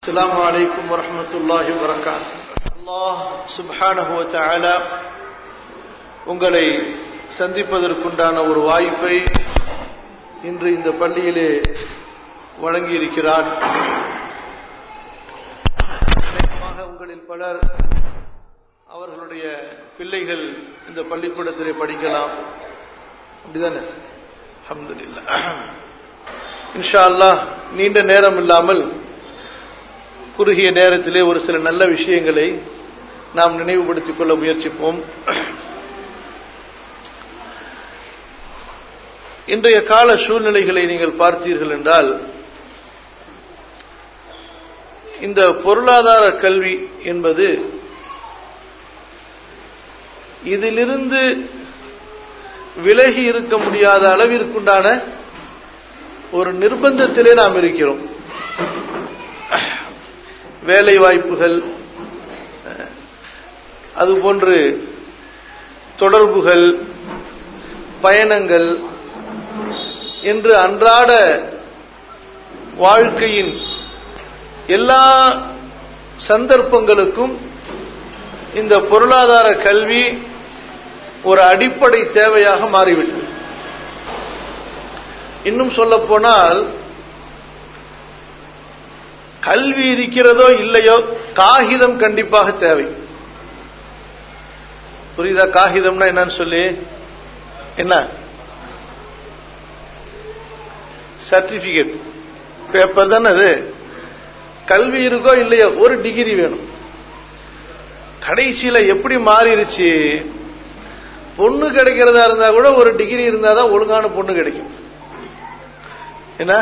السلام عليكم ورحمة الله وبركاته الله سبحانه وتعالى உங்களை சந்திப்பதற்குண்டான ஒரு வாய்ப்பை இன்று இந்த பள்ளியிலே வழங்கியிருக்கிறார் நிச்சயமாக உங்களில் பலர் அவர்களுடைய பிள்ளைகள் இந்த பள்ளிக்கூடத்திலே படிக்கலாம் அப்படிதானே அஹமதுல்லா இன்ஷா அல்லாஹ் நீண்ட நேரம் இல்லாமல் குறுகிய நேரத்திலே ஒரு சில நல்ல விஷயங்களை நாம் நினைவுபடுத்திக் கொள்ள முயற்சிப்போம் இன்றைய கால சூழ்நிலைகளை நீங்கள் பார்த்தீர்கள் என்றால் இந்த பொருளாதார கல்வி என்பது இதிலிருந்து விலகி இருக்க முடியாத அளவிற்குண்டான ஒரு நிர்பந்தத்திலே நாம் இருக்கிறோம் வேலை வாய்ப்புகள் அதுபோன்று தொடர்புகள் பயணங்கள் என்று அன்றாட வாழ்க்கையின் எல்லா சந்தர்ப்பங்களுக்கும் இந்த பொருளாதார கல்வி ஒரு அடிப்படை தேவையாக மாறிவிட்டது இன்னும் சொல்ல போனால் கல்வி இருக்கிறதோ இல்லையோ காகிதம் கண்டிப்பாக தேவை புரியுதா காகிதம்னா என்னன்னு சொல்லி என்ன சர்டிபிகேட் பேப்பர் தானே அது கல்வி இருக்கோ இல்லையோ ஒரு டிகிரி வேணும் கடைசியில எப்படி மாறிடுச்சு பொண்ணு கிடைக்கிறதா இருந்தா கூட ஒரு டிகிரி இருந்தா தான் ஒழுங்கான பொண்ணு கிடைக்கும் என்ன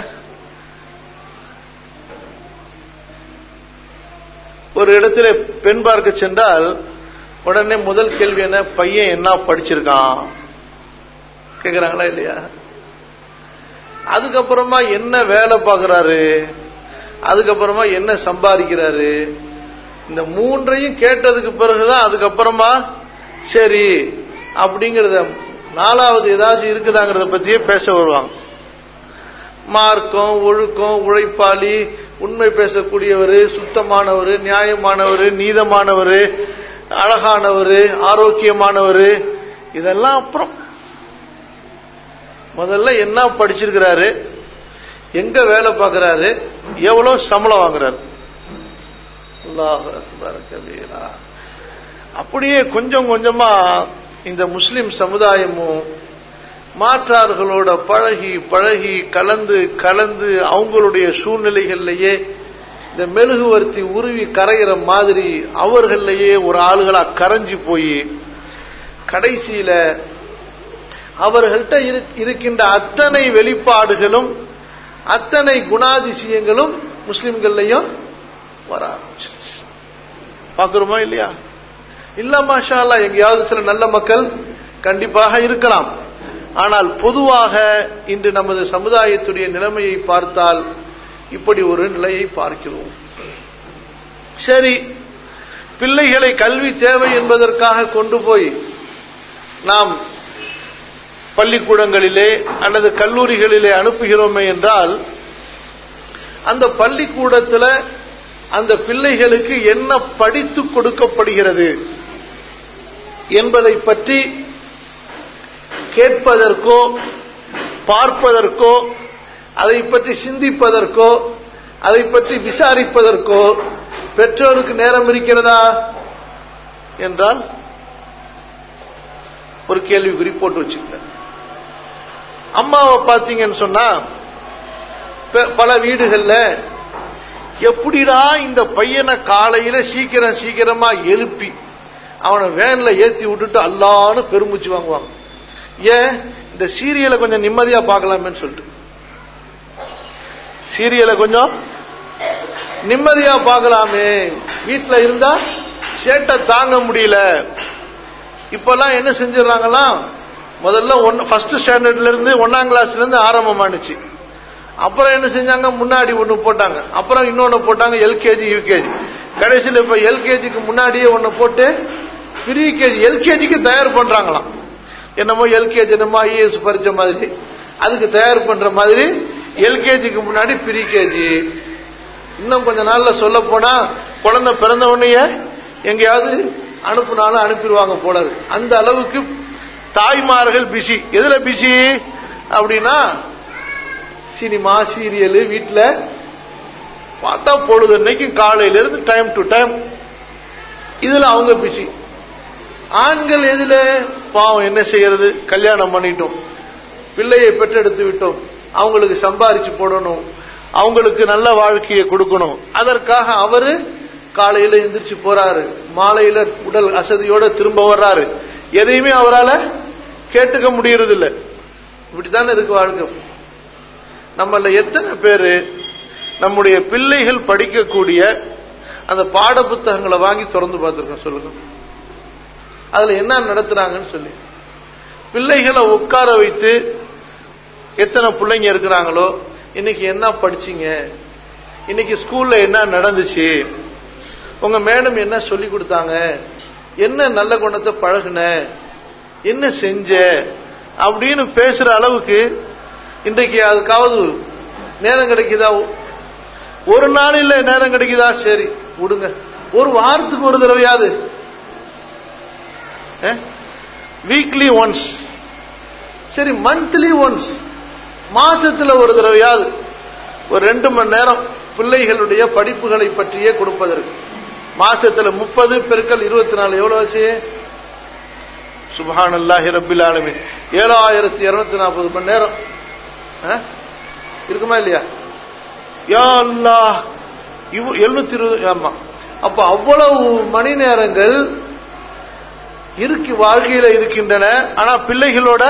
ஒரு இடத்துல பெண் பார்க்க சென்றால் உடனே முதல் கேள்வி என்ன பையன் என்ன படிச்சிருக்கான் கேக்குறாங்களா இல்லையா அதுக்கப்புறமா என்ன வேலை பார்க்கறாரு அதுக்கப்புறமா என்ன சம்பாதிக்கிறாரு இந்த மூன்றையும் கேட்டதுக்கு பிறகுதான் அதுக்கப்புறமா சரி அப்படிங்கறத நாலாவது ஏதாச்சும் இருக்குதாங்கிறத பத்தியே பேச வருவாங்க மார்க்கம் ஒழுக்கம் உழைப்பாளி உண்மை பேசக்கூடியவர் சுத்தமானவர் நியாயமானவர் நீதமானவர் அழகானவர் ஆரோக்கியமானவர் இதெல்லாம் அப்புறம் முதல்ல என்ன படிச்சிருக்கிறாரு எங்க வேலை பார்க்கிறாரு எவ்வளவு சம்பளம் வாங்குறாரு அப்படியே கொஞ்சம் கொஞ்சமா இந்த முஸ்லிம் சமுதாயமும் மாற்றார்களோட பழகி பழகி கலந்து கலந்து அவங்களுடைய சூழ்நிலைகள்லயே இந்த மெழுகுவர்த்தி உருவி கரைகிற மாதிரி அவர்களையே ஒரு ஆளுகளா கரைஞ்சி போய் கடைசியில அவர்கள்ட்ட இருக்கின்ற அத்தனை வெளிப்பாடுகளும் அத்தனை குணாதிசயங்களும் முஸ்லிம்கள்லையும் வர ஆரம்பிச்சிருச்சு பாக்குறோமா இல்லையா இல்ல மாஷா எங்கேயாவது சில நல்ல மக்கள் கண்டிப்பாக இருக்கலாம் ஆனால் பொதுவாக இன்று நமது சமுதாயத்துடைய நிலைமையை பார்த்தால் இப்படி ஒரு நிலையை பார்க்கிறோம் சரி பிள்ளைகளை கல்வி தேவை என்பதற்காக கொண்டு போய் நாம் பள்ளிக்கூடங்களிலே அல்லது கல்லூரிகளிலே அனுப்புகிறோமே என்றால் அந்த பள்ளிக்கூடத்தில் அந்த பிள்ளைகளுக்கு என்ன படித்து கொடுக்கப்படுகிறது என்பதை பற்றி கேட்பதற்கோ பார்ப்பதற்கோ அதை பற்றி சிந்திப்பதற்கோ அதை பற்றி விசாரிப்பதற்கோ பெற்றோருக்கு நேரம் இருக்கிறதா என்றால் ஒரு கேள்விக்குறி போட்டு வச்சுக்க அம்மாவை பார்த்தீங்கன்னு சொன்னா பல வீடுகள்ல எப்படிடா இந்த பையனை காலையில சீக்கிரம் சீக்கிரமா எழுப்பி அவனை வேன்ல ஏத்தி விட்டுட்டு அல்லான்னு பெருமூச்சு வாங்குவாங்க ஏன் இந்த சீரியலை கொஞ்சம் நிம்மதியா பார்க்கலாமேன்னு சொல்லிட்டு சீரியலை கொஞ்சம் நிம்மதியா பார்க்கலாமே வீட்டுல இருந்தா சேட்டை தாங்க முடியல இப்பெல்லாம் என்ன செஞ்சிடறாங்களாம் முதல்ல ஒன்னு ஃபர்ஸ்ட் ஸ்டாண்டர்ட்ல இருந்து ஒன்னாம் கிளாஸ்ல இருந்து ஆரம்பமானுச்சு அப்புறம் என்ன செஞ்சாங்க முன்னாடி ஒன்னு போட்டாங்க அப்புறம் இன்னொன்னு போட்டாங்க எல்கேஜி யூகேஜி கடைசியில் இப்ப எல்கேஜிக்கு முன்னாடியே ஒன்னு போட்டு ப்ரீ கேஜி எல்கேஜிக்கு தயார் பண்றாங்களாம் என்னமோ எல்கேஜி என்னமோ ஐஏஎஸ் பரிச்ச மாதிரி அதுக்கு தயார் பண்ற மாதிரி எல்கேஜிக்கு முன்னாடி ப்ரீ கேஜி இன்னும் கொஞ்ச நாள்ல சொல்ல போனா குழந்தை பிறந்த உடனேயே எங்கேயாவது அனுப்புனாலும் அனுப்பிடுவாங்க போல இருக்கு அந்த அளவுக்கு தாய்மார்கள் பிஸி எதுல பிஸி அப்படின்னா சினிமா சீரியல் வீட்டுல பார்த்தா பொழுது அன்னைக்கு காலையில இருந்து டைம் டு டைம் இதுல அவங்க பிஸி ஆண்கள் எதுல பாவம் என்ன செய்யறது கல்யாணம் பண்ணிட்டோம் பிள்ளையை பெற்றெடுத்து விட்டோம் அவங்களுக்கு சம்பாரிச்சு போடணும் அவங்களுக்கு நல்ல வாழ்க்கையை கொடுக்கணும் அதற்காக அவரு காலையில எந்திரிச்சு போறாரு மாலையில உடல் அசதியோட திரும்ப வர்றாரு எதையுமே அவரால் கேட்டுக்க முடியறது இல்ல இப்படித்தானே இருக்கு வாழ்க்கை நம்மள எத்தனை பேரு நம்முடைய பிள்ளைகள் படிக்கக்கூடிய அந்த பாட புத்தகங்களை வாங்கி திறந்து பார்த்திருக்கோம் சொல்லுங்க அதுல என்ன நடத்துறாங்கன்னு சொல்லி பிள்ளைகளை உட்கார வைத்து எத்தனை பிள்ளைங்க இருக்கிறாங்களோ இன்னைக்கு என்ன படிச்சீங்க இன்னைக்கு ஸ்கூல்ல என்ன நடந்துச்சு உங்க மேடம் என்ன சொல்லி கொடுத்தாங்க என்ன நல்ல குணத்தை பழகுன என்ன செஞ்ச அப்படின்னு பேசுற அளவுக்கு இன்றைக்கு அதுக்காவது நேரம் கிடைக்குதா ஒரு நாளில் நேரம் கிடைக்குதா சரி விடுங்க ஒரு வாரத்துக்கு ஒரு தடவையாது வீக்லி ஒன்ஸ் சரி மந்த்லி ஒன்ஸ் மாசத்துல ஒரு தடவையாவது ஒரு ரெண்டு மணி நேரம் பிள்ளைகளுடைய படிப்புகளை பற்றியே கொடுப்பதற்கு மாசத்துல முப்பது பெருக்கள் இருபத்தி நாலு எவ்வளவு ஆச்சு சுபஹான் அல்லாஹி ரபில் ஆலமின் ஏழாயிரத்தி இருநூத்தி நாற்பது மணி நேரம் இருக்குமா இல்லையா யா அல்லாஹ் எழுநூத்தி இருபது ஆமா அப்ப அவ்வளவு மணி நேரங்கள் இருக்கு வாழ்க்கையில இருக்கின்றன ஆனா பிள்ளைகளோட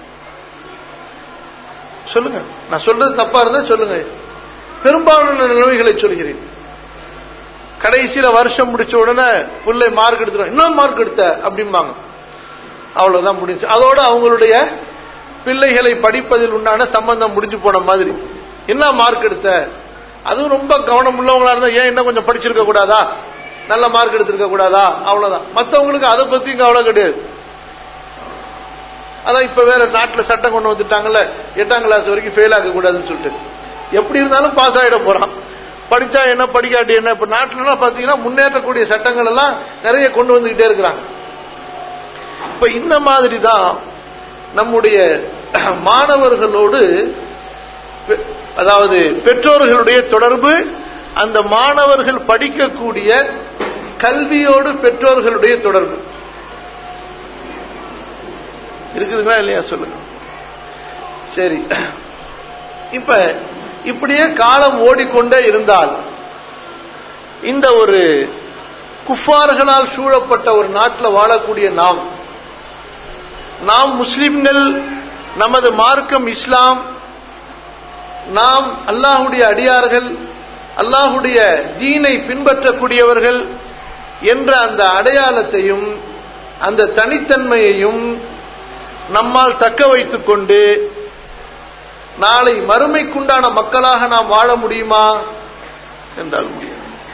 சொல்லுங்க நான் சொல்றது தப்பா இருந்தா சொல்லுங்க பெரும்பாலான நிலைமைகளை சொல்கிறேன் கடைசியில வருஷம் முடிச்ச உடனே பிள்ளை மார்க் எடுத்துரும் இன்னும் மார்க் எடுத்த அப்படிம்பாங்க அவ்வளவுதான் முடிஞ்சு அதோட அவங்களுடைய பிள்ளைகளை படிப்பதில் உண்டான சம்பந்தம் முடிஞ்சு போன மாதிரி என்ன மார்க் எடுத்த அதுவும் ரொம்ப கவனம் உள்ளவங்களா இருந்தா ஏன் இன்னும் கொஞ்சம் படிச்சிருக்க கூடாதா நல்ல மார்க் எடுத்திருக்க கூடாதா அவ்வளவுதான் மத்தவங்களுக்கு அதை பத்தி கவலை கிடையாது அதான் இப்ப வேற நாட்டுல சட்டம் கொண்டு வந்துட்டாங்கல்ல எட்டாம் கிளாஸ் வரைக்கும் ஃபெயில் ஆக கூடாதுன்னு சொல்லிட்டு எப்படி இருந்தாலும் பாஸ் ஆயிட போறான் படிச்சா என்ன படிக்காட்டி என்ன இப்ப நாட்டுல பாத்தீங்கன்னா முன்னேற்றக்கூடிய சட்டங்கள் எல்லாம் நிறைய கொண்டு வந்துகிட்டே இருக்கிறாங்க இப்ப இந்த மாதிரி தான் நம்முடைய மாணவர்களோடு அதாவது பெற்றோர்களுடைய தொடர்பு அந்த மாணவர்கள் படிக்கக்கூடிய கல்வியோடு பெற்றோர்களுடைய தொடர்பு இருக்குதுங்களா இல்லையா சொல்லுங்க சரி இப்ப இப்படியே காலம் ஓடிக்கொண்டே இருந்தால் இந்த ஒரு குஃபார்களால் சூழப்பட்ட ஒரு நாட்டில் வாழக்கூடிய நாம் நாம் முஸ்லிம்கள் நமது மார்க்கம் இஸ்லாம் நாம் அல்லாஹுடைய அடியார்கள் அல்லாஹுடைய தீனை பின்பற்றக்கூடியவர்கள் என்ற அந்த அடையாளத்தையும் அந்த தனித்தன்மையையும் நம்மால் தக்க வைத்துக் கொண்டு நாளை மறுமைக்குண்டான மக்களாக நாம் வாழ முடியுமா என்றால் முடியும்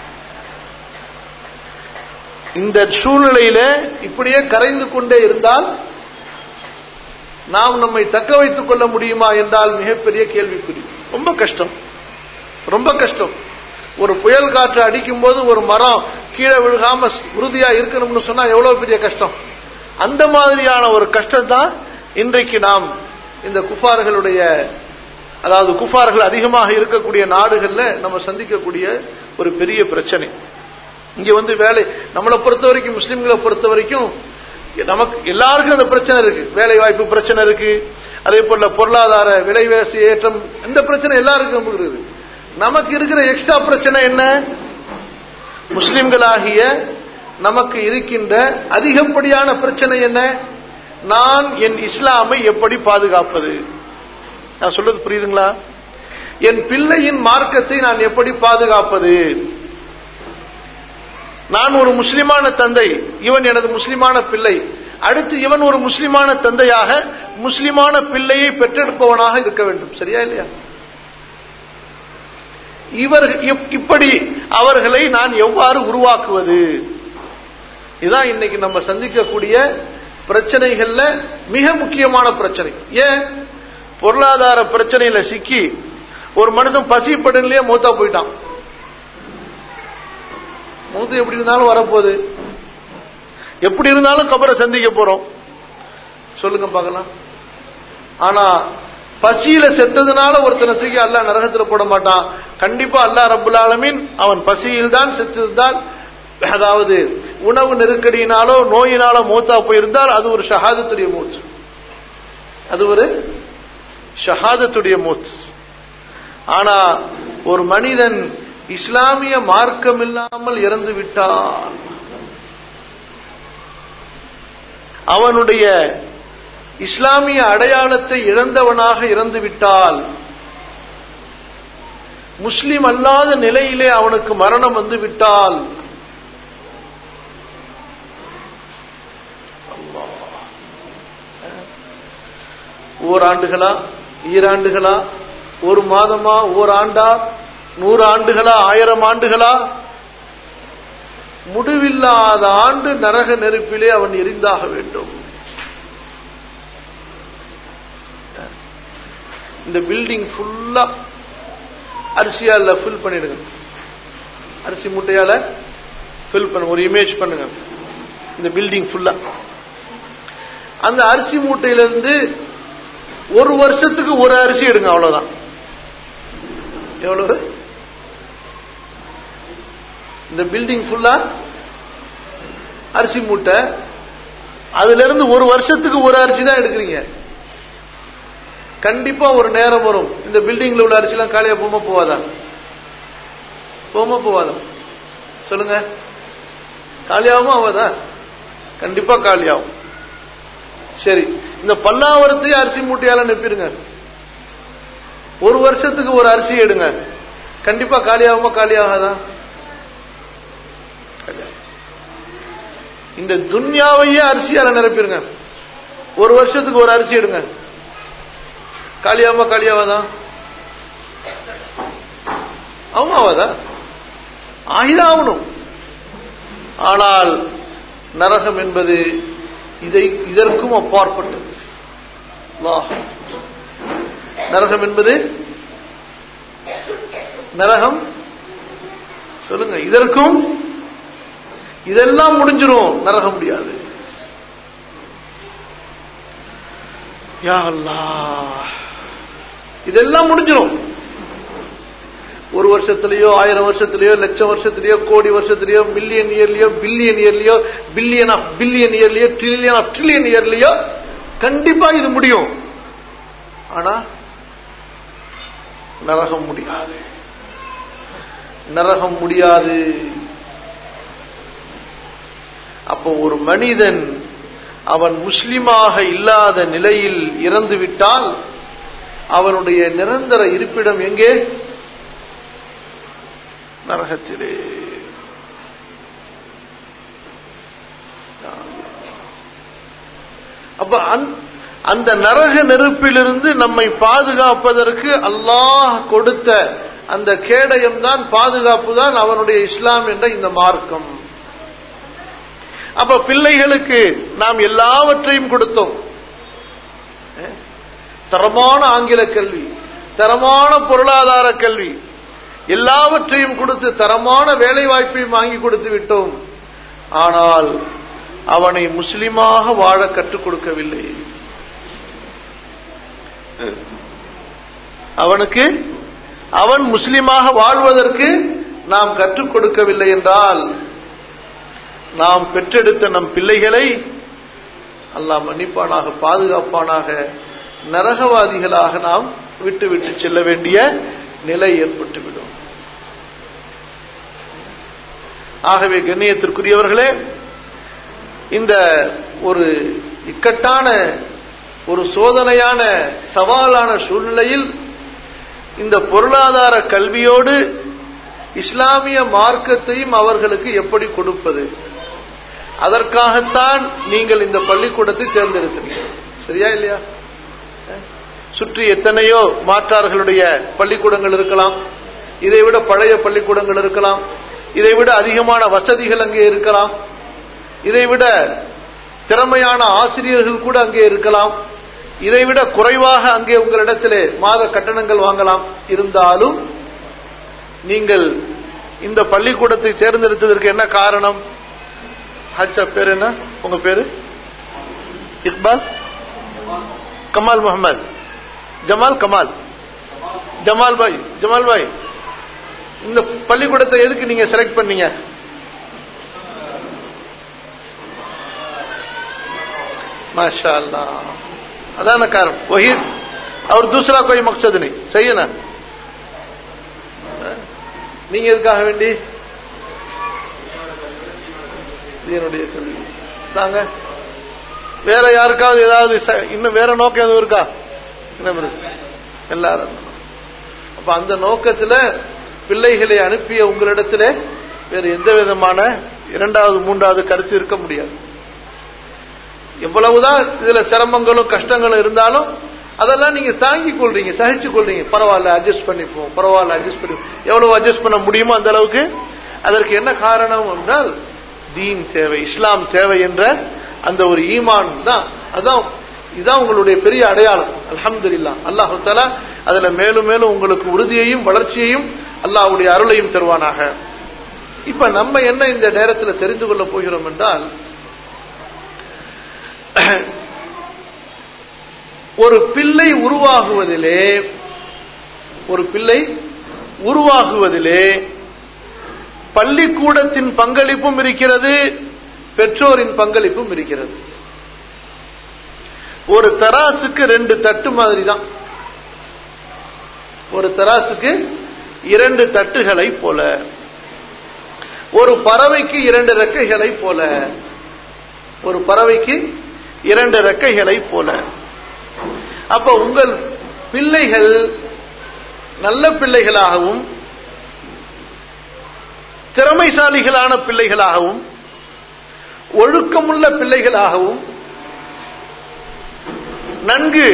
இந்த சூழ்நிலையில இப்படியே கரைந்து கொண்டே இருந்தால் நாம் நம்மை தக்க வைத்துக் கொள்ள முடியுமா என்றால் மிகப்பெரிய கேள்விக்குறி ரொம்ப கஷ்டம் ரொம்ப கஷ்டம் ஒரு புயல் காற்று அடிக்கும் போது ஒரு மரம் கீழே விழுகாம உறுதியா இருக்கணும்னு சொன்னா எவ்வளவு பெரிய கஷ்டம் அந்த மாதிரியான ஒரு கஷ்டம் தான் இன்றைக்கு நாம் இந்த குஃபார்களுடைய அதாவது குஃபார்கள் அதிகமாக இருக்கக்கூடிய நாடுகள்ல நம்ம சந்திக்கக்கூடிய ஒரு பெரிய பிரச்சனை இங்க வந்து வேலை நம்மளை பொறுத்த வரைக்கும் முஸ்லிம்களை பொறுத்த வரைக்கும் நமக்கு எல்லாருக்கும் அந்த பிரச்சனை இருக்கு வேலை வாய்ப்பு பிரச்சனை இருக்கு அதே போல பொருளாதார விலைவாசி ஏற்றம் இந்த பிரச்சனை எல்லாருக்கும் இருக்குது நமக்கு இருக்கிற எக்ஸ்ட்ரா பிரச்சனை என்ன முஸ்லிம்களாகிய நமக்கு இருக்கின்ற அதிகப்படியான பிரச்சனை என்ன நான் என் இஸ்லாமை எப்படி பாதுகாப்பது நான் சொல்றது புரியுதுங்களா என் பிள்ளையின் மார்க்கத்தை நான் எப்படி பாதுகாப்பது நான் ஒரு முஸ்லிமான தந்தை இவன் எனது முஸ்லிமான பிள்ளை அடுத்து இவன் ஒரு முஸ்லிமான தந்தையாக முஸ்லிமான பிள்ளையை பெற்றெடுப்பவனாக இருக்க வேண்டும் சரியா இல்லையா இவர் இப்படி அவர்களை நான் எவ்வாறு உருவாக்குவது இதுதான் இன்னைக்கு நம்ம சந்திக்கக்கூடிய பிரச்சனைகள்ல மிக முக்கியமான பிரச்சனை ஏன் பொருளாதார பிரச்சனையில சிக்கி ஒரு மனுஷன் பசி படன்லயே மூத்தா போயிட்டான் மூத்து எப்படி இருந்தாலும் வரப்போகுது எப்படி இருந்தாலும் கபரை சந்திக்க போறோம் சொல்லுங்க பார்க்கலாம் ஆனா பசியில செத்ததுனால ஒருத்தனை தூக்கி அல்லாஹ் நரகத்துல போட மாட்டான் கண்டிப்பா அல்லாஹ் ரப்புல் ஆலமீன் அவன் பசியில் தான் செத்ததுதான் அதாவது உணவு நெருக்கடியினாலோ நோயினாலோ மூத்தா போயிருந்தால் அது ஒரு ஷஹாதத்துடைய மூச்சு அது ஒரு ஷஹாதத்துடைய மூச்சு ஆனா ஒரு மனிதன் இஸ்லாமிய மார்க்கம் இல்லாமல் இறந்து விட்டான் அவனுடைய இஸ்லாமிய அடையாளத்தை இழந்தவனாக இறந்து விட்டால் முஸ்லிம் அல்லாத நிலையிலே அவனுக்கு மரணம் வந்து விட்டால் ஓராண்டுகளா ஈராண்டுகளா ஒரு மாதமா ஓராண்டா நூறு ஆண்டுகளா ஆயிரம் ஆண்டுகளா முடிவில்லாத ஆண்டு நரக நெருப்பிலே அவன் எரிந்தாக வேண்டும் இந்த பில்டிங் ஃபுல்லா அரிசியால ஃபில் பண்ணிடுங்க அரிசி மூட்டையால ஃபில் பண்ண ஒரு இமேஜ் பண்ணுங்க இந்த பில்டிங் ஃபுல்லா அந்த அரிசி மூட்டையிலிருந்து ஒரு வருஷத்துக்கு ஒரு அரிசி எடுங்க அவ்வளவுதான் எவ்வளவு இந்த பில்டிங் ஃபுல்லா அரிசி மூட்டை அதுல இருந்து ஒரு வருஷத்துக்கு ஒரு அரிசி தான் எடுக்கிறீங்க கண்டிப்பா ஒரு நேரம் வரும் இந்த பில்டிங்ல உள்ள அரிசி எல்லாம் காலியா போமா போவாதா போமா போவாதா சொல்லுங்க காலியாகுமா ஆவாதா கண்டிப்பா காலியாகும் சரி இந்த பல்லாவரத்தையும் அரிசி மூட்டையால நெப்பிடுங்க ஒரு வருஷத்துக்கு ஒரு அரிசி எடுங்க கண்டிப்பா காலியாகுமா காலியாகாதா இந்த துன்யாவையே அரிசியால நிரப்பிடுங்க ஒரு வருஷத்துக்கு ஒரு அரிசி எடுங்க காலியாமா காலியாவாதா ஆமாவாதா ஆகிதாகணும் ஆனால் நரகம் என்பது இதை இதற்கும் அப்பாற்பட்டது அல்லாஹ். நரகம் என்பது நரகம் சொல்லுங்க இதற்கும் இதெல்லாம் முடிஞ்சிரும் நரகம் முடியாது யா அல்லாஹ் இதெல்லாம் முடிஞ்சிரும் ஒரு வருஷத்திலேயோ ஆயிரம் வருஷத்திலேயோ லட்சம் வருஷத்திலேயோ கோடி வருஷத்திலேயோ மில்லியன் இயர்லயோ பில்லியன் இயர்லயோ பில்லியன் ஆஃப் பில்லியன் இயர்லயோ ட்ரில்லியன் ஆஃப் ட்ரில்லியன் இயர்லயோ கண்டிப்பா இது முடியும் ஆனா நரகம் முடியாது நரகம் முடியாது அப்போ ஒரு மனிதன் அவன் முஸ்லிமாக இல்லாத நிலையில் இறந்து விட்டால் அவனுடைய நிரந்தர இருப்பிடம் எங்கே நரகத்திலே அப்ப அந்த- அந்த நரக நெருப்பிலிருந்து நம்மை பாதுகாப்பதற்கு அல்லாஹ் கொடுத்த அந்த கேடயம் தான் பாதுகாப்பு தான் அவனுடைய இஸ்லாம் என்ற இந்த மார்க்கம் அப்ப பிள்ளைகளுக்கு நாம் எல்லாவற்றையும் கொடுத்தோம் அஹ், தரமான ஆங்கில கல்வி தரமான பொருளாதார கல்வி எல்லாவற்றையும் கொடுத்து தரமான வேலை வாய்ப்பையும் வாங்கி கொடுத்து விட்டோம் ஆனால் அவனை முஸ்லிமாக வாழ கற்றுக் கொடுக்கவில்லை அவனுக்கு அவன் முஸ்லிமாக வாழ்வதற்கு நாம் கற்றுக் கொடுக்கவில்லை என்றால் நாம் பெற்றெடுத்த நம் பிள்ளைகளை அல்லாஹ் மன்னிப்பானாக பாதுகாப்பானாக நரகவாதிகளாக நாம் விட்டு விட்டு செல்ல வேண்டிய நிலை ஏற்பட்டுவிடும் ஆகவே கண்ணியத்திற்குரியவர்களே இந்த ஒரு இக்கட்டான ஒரு சோதனையான சவாலான சூழ்நிலையில் இந்த பொருளாதார கல்வியோடு இஸ்லாமிய மார்க்கத்தையும் அவர்களுக்கு எப்படி கொடுப்பது அதற்காகத்தான் நீங்கள் இந்த பள்ளிக்கூடத்தை தேர்ந்தெடுக்கிறீர்கள் சரியா இல்லையா அஹ்? சுற்றி எத்தனையோ மாற்றார்களுடைய பள்ளிக்கூடங்கள் இருக்கலாம் இதைவிட பழைய பள்ளிக்கூடங்கள் இருக்கலாம் இதைவிட அதிகமான வசதிகள் அங்கே இருக்கலாம் இதைவிட திறமையான ஆசிரியர்கள் கூட அங்கே இருக்கலாம் இதைவிட குறைவாக அங்கே உங்களிடத்திலே மாத கட்டணங்கள் வாங்கலாம் இருந்தாலும் நீங்கள் இந்த பள்ளிக்கூடத்தை தேர்ந்தெடுத்ததற்கு என்ன காரணம் ஹச்சா பேர் என்ன உங்க பேரு இக்பால் கமால் முகமது ஜமால் கமால் ஜமால் பாய் ஜமால் பாய் இந்த பள்ளிக்கூடத்தை எதுக்கு நீங்க செலக்ட் பண்ணீங்க माशा अदा ना कारण वही और दूसरा कोई मकसद नहीं सही है ना நீங்க எதுக்காக வேண்டி என்னுடைய கேள்வி தாங்க வேற யாருக்காவது ஏதாவது ச- இன்னும் வேற நோக்கம் எதுவும் இருக்கா என்ன இருக்கு எல்லாரும் அப்ப அந்த நோக்கத்துல பிள்ளைகளை அனுப்பிய உங்களிடத்துல வேறு எந்த விதமான இரண்டாவது மூன்றாவது கருத்து இருக்க முடியாது எவ்வளவுதான் இதுல சிரமங்களும் கஷ்டங்களும் இருந்தாலும் அதெல்லாம் நீங்க தாங்கிக் கொள்றீங்க சகிச்சு கொள்றீங்க பரவாயில்ல அட்ஜஸ்ட் பண்ணிப்போம் பரவாயில்ல அட்ஜஸ்ட் பண்ணி எவ்வளவு அட்ஜஸ்ட் பண்ண முடியுமோ அந்த அளவுக்கு அதற்கு என்ன காரணம் என்றால் தீன் தேவை இஸ்லாம் தேவை என்ற அந்த ஒரு ஈமான் தான் அதான் இதுதான் உங்களுடைய பெரிய அடையாளம் அல்ஹம்துலில்லாஹ் அல்லாஹு தஆலா அதுல மேலும் மேலும் உங்களுக்கு உறுதியையும் வளர்ச்சியையும் அல்லாஹ்வுடைய அருளையும் தருவானாக இப்ப நம்ம என்ன இந்த நேரத்தில் தெரிந்து கொள்ள போகிறோம் என்றால் ஒரு பிள்ளை உருவாகுவதிலே ஒரு பிள்ளை உருவாகுவதிலே பள்ளிக்கூடத்தின் பங்களிப்பும் இருக்கிறது பெற்றோரின் பங்களிப்பும் இருக்கிறது ஒரு தராசுக்கு ரெண்டு தட்டு மாதிரி தான் ஒரு தராசுக்கு இரண்டு தட்டுகளை போல ஒரு பறவைக்கு இரண்டு ரெக்கைகளை போல ஒரு பறவைக்கு இரண்டு ரெக்கைகளை போல அப்ப உங்கள் பிள்ளைகள் நல்ல பிள்ளைகளாகவும் திறமைசாலிகளான பிள்ளைகளாகவும் ஒழுக்கமுள்ள பிள்ளைகளாகவும் நன்கு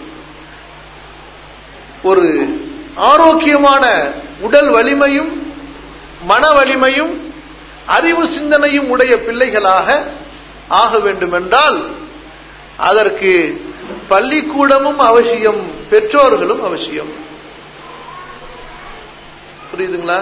ஒரு ஆரோக்கியமான உடல் வலிமையும் மன வலிமையும் அறிவு சிந்தனையும் உடைய பிள்ளைகளாக ஆக வேண்டுமென்றால் அதற்கு பள்ளிக்கூடமும் அவசியம் பெற்றோர்களும் அவசியம் புரியுதுங்களா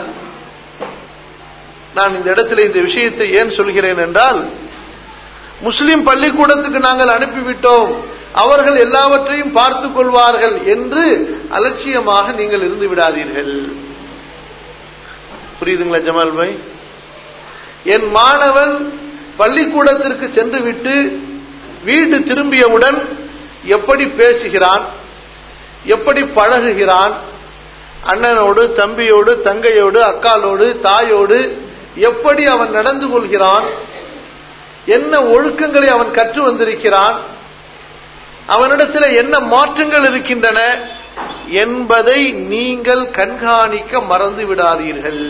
நான் இந்த இடத்துல இந்த விஷயத்தை ஏன் சொல்கிறேன் என்றால் முஸ்லிம் பள்ளிக்கூடத்துக்கு நாங்கள் அனுப்பிவிட்டோம் அவர்கள் எல்லாவற்றையும் பார்த்துக் கொள்வார்கள் என்று அலட்சியமாக நீங்கள் இருந்து விடாதீர்கள் புரியுதுங்களா ஜமால் பாய் என் மாணவன் பள்ளிக்கூடத்திற்கு சென்று விட்டு வீடு திரும்பியவுடன் எப்படி பேசுகிறான் எப்படி பழகுகிறான் அண்ணனோடு தம்பியோடு தங்கையோடு அக்காலோடு தாயோடு எப்படி அவன் நடந்து கொள்கிறான் என்ன ஒழுக்கங்களை அவன் கற்று வந்திருக்கிறான் அவனிடத்தில் என்ன மாற்றங்கள் இருக்கின்றன என்பதை நீங்கள் கண்காணிக்க மறந்து விடாதீர்கள்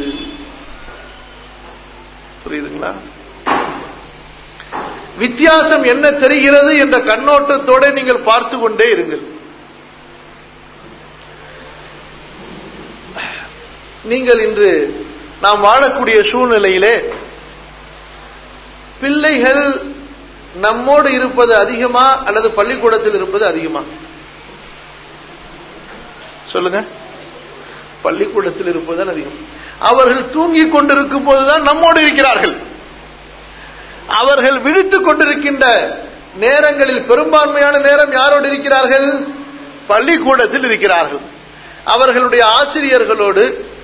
புரியுதுங்களா வித்தியாசம் என்ன தெரிகிறது என்ற கண்ணோட்டத்தோட நீங்கள் பார்த்து கொண்டே இருங்கள் நீங்கள் இன்று நாம் வாழக்கூடிய சூழ்நிலையிலே பிள்ளைகள் நம்மோடு இருப்பது அதிகமா அல்லது பள்ளிக்கூடத்தில் இருப்பது அதிகமா சொல்லுங்க பள்ளிக்கூடத்தில் இருப்பதுதான் அதிகம் அவர்கள் தூங்கிக் கொண்டிருக்கும் போதுதான் நம்மோடு இருக்கிறார்கள் அவர்கள் விழித்துக் கொண்டிருக்கின்ற நேரங்களில் பெரும்பான்மையான நேரம் யாரோடு இருக்கிறார்கள் பள்ளிக்கூடத்தில் இருக்கிறார்கள் அவர்களுடைய ஆசிரியர்களோடு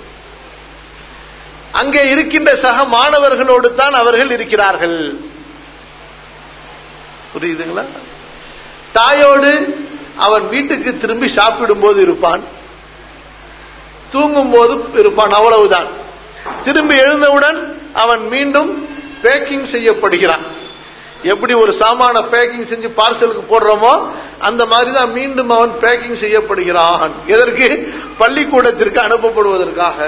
அங்கே இருக்கின்ற சக மாணவர்களோடு தான் அவர்கள் இருக்கிறார்கள் புரியுதுங்களா தாயோடு அவன் வீட்டுக்கு திரும்பி சாப்பிடும் போது இருப்பான் தூங்கும் போது இருப்பான் அவ்வளவுதான் திரும்பி எழுந்தவுடன் அவன் மீண்டும் பேக்கிங் செய்யப்படுகிறான் எப்படி ஒரு சாமான பேக்கிங் செஞ்சு பார்சலுக்கு போடுறோமோ அந்த மாதிரி தான் மீண்டும் அவன் பேக்கிங் செய்யப்படுகிறான் எதற்கு பள்ளிக்கூடத்திற்கு அனுப்பப்படுவதற்காக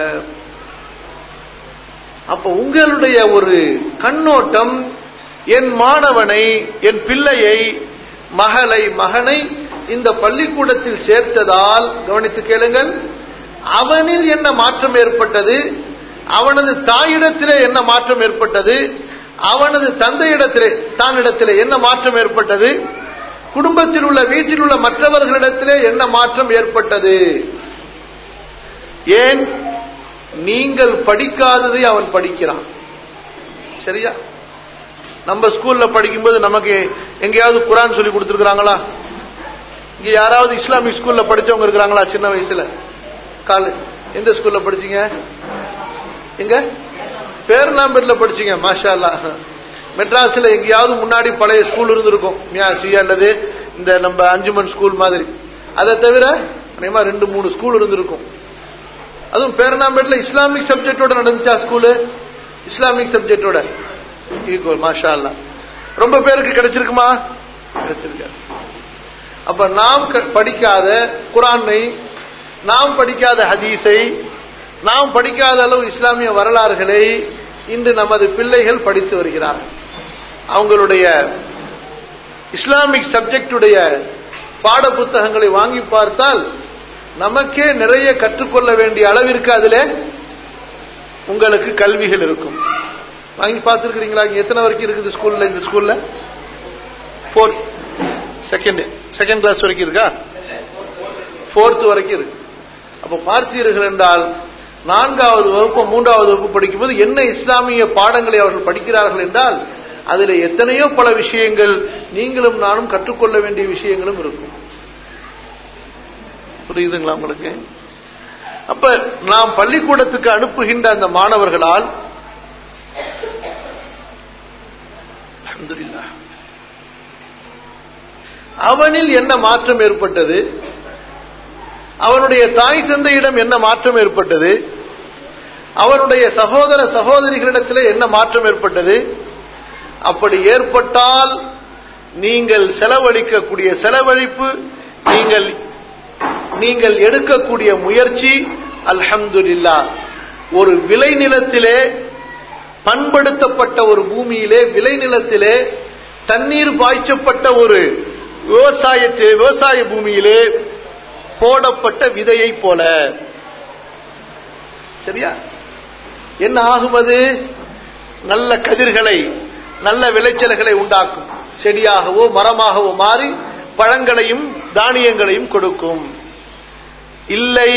அப்ப உங்களுடைய ஒரு கண்ணோட்டம் என் மாணவனை என் பிள்ளையை மகளை மகனை இந்த பள்ளிக்கூடத்தில் சேர்த்ததால் கவனித்து கேளுங்கள் அவனில் என்ன மாற்றம் ஏற்பட்டது அவனது தாயிடத்திலே என்ன மாற்றம் ஏற்பட்டது அவனது தந்தையிடத்திலே தானிடத்திலே என்ன மாற்றம் ஏற்பட்டது குடும்பத்தில் உள்ள வீட்டில் உள்ள மற்றவர்களிடத்திலே என்ன மாற்றம் ஏற்பட்டது ஏன் நீங்கள் படிக்காததை அவன் படிக்கிறான் சரியா நம்ம ஸ்கூல்ல படிக்கும்போது நமக்கு எங்கேயாவது குரான் சொல்லி கொடுத்துருக்காங்களா இங்க யாராவது இஸ்லாமிக் ஸ்கூல்ல படிச்சவங்க இருக்கிறாங்களா சின்ன வயசுல காலு எந்த ஸ்கூல்ல படிச்சீங்க எங்க பேர்லாம்பேட்ல படிச்சீங்க மாஷா அல்லா மெட்ராஸ்ல எங்கேயாவது முன்னாடி பழைய ஸ்கூல் இருந்திருக்கும் மியாசி அல்லது இந்த நம்ம அஞ்சுமன் ஸ்கூல் மாதிரி அதை தவிர அநேகமா ரெண்டு மூணு ஸ்கூல் இருந்திருக்கும் அதுவும் பேரணாம்பேட்ல இஸ்லாமிக் சப்ஜெக்டோட நடந்துச்சா ஸ்கூலு இஸ்லாமிக் சப்ஜெக்டோட ஈக்குவல் மாஷா அல்லா ரொம்ப பேருக்கு கிடைச்சிருக்குமா கிடைச்சிருக்காது அப்ப நாம் க- படிக்காத குரானை நாம் படிக்காத ஹதீஸை நாம் படிக்காத அளவு இஸ்லாமிய வரலாறுகளை இன்று நமது பிள்ளைகள் படித்து வருகிறார்கள் அவங்களுடைய இஸ்லாமிக் சப்ஜெக்டுடைய பாட புத்தகங்களை வாங்கி பார்த்தால் நமக்கே நிறைய கற்றுக்கொள்ள வேண்டிய அளவிற்கு அதிலே உங்களுக்கு கல்விகள் இருக்கும் வாங்கி பார்த்துருக்கிறீங்களா இங்க எத்தனை வரைக்கும் இருக்குது ஸ்கூல்ல இந்த ஸ்கூல்ல ஃபோர்த் செகண்ட் செகண்ட் கிளாஸ் வரைக்கும் இருக்கா ஃபோர்த் வரைக்கும் இருக்கு அப்ப பார்த்தீர்கள் என்றால் நான்காவது வகுப்பு மூன்றாவது வகுப்பு படிக்கும்போது என்ன இஸ்லாமிய பாடங்களை அவர்கள் படிக்கிறார்கள் என்றால் அதில் எத்தனையோ பல விஷயங்கள் நீங்களும் நானும் கற்றுக்கொள்ள வேண்டிய விஷயங்களும் இருக்கும் புரியுதுங்களா உங்களுக்கு அப்ப நாம் பள்ளிக்கூடத்துக்கு அனுப்புகின்ற அந்த மாணவர்களால் அல்ஹம்துலில்லாஹ் அவனில் என்ன மாற்றம் ஏற்பட்டது அவனுடைய தாய் தந்தையிடம் என்ன மாற்றம் ஏற்பட்டது அவனுடைய சகோதர சகோதரிகளிடத்திலே என்ன மாற்றம் ஏற்பட்டது அப்படி ஏற்பட்டால் நீங்கள் செலவழிக்கக்கூடிய செலவழிப்பு நீங்கள் நீங்கள் எடுக்கக்கூடிய முயற்சி அல்ஹம்துலில்லா ஒரு விளைநிலத்திலே பண்படுத்தப்பட்ட ஒரு பூமியிலே விளைநிலத்திலே தண்ணீர் பாய்ச்சப்பட்ட ஒரு விவசாயத்தை விவசாய பூமியிலே போடப்பட்ட விதையை போல சரியா என்ன ஆகும் அது நல்ல கதிர்களை நல்ல விளைச்சல்களை உண்டாக்கும் செடியாகவோ மரமாகவோ மாறி பழங்களையும் தானியங்களையும் கொடுக்கும் இல்லை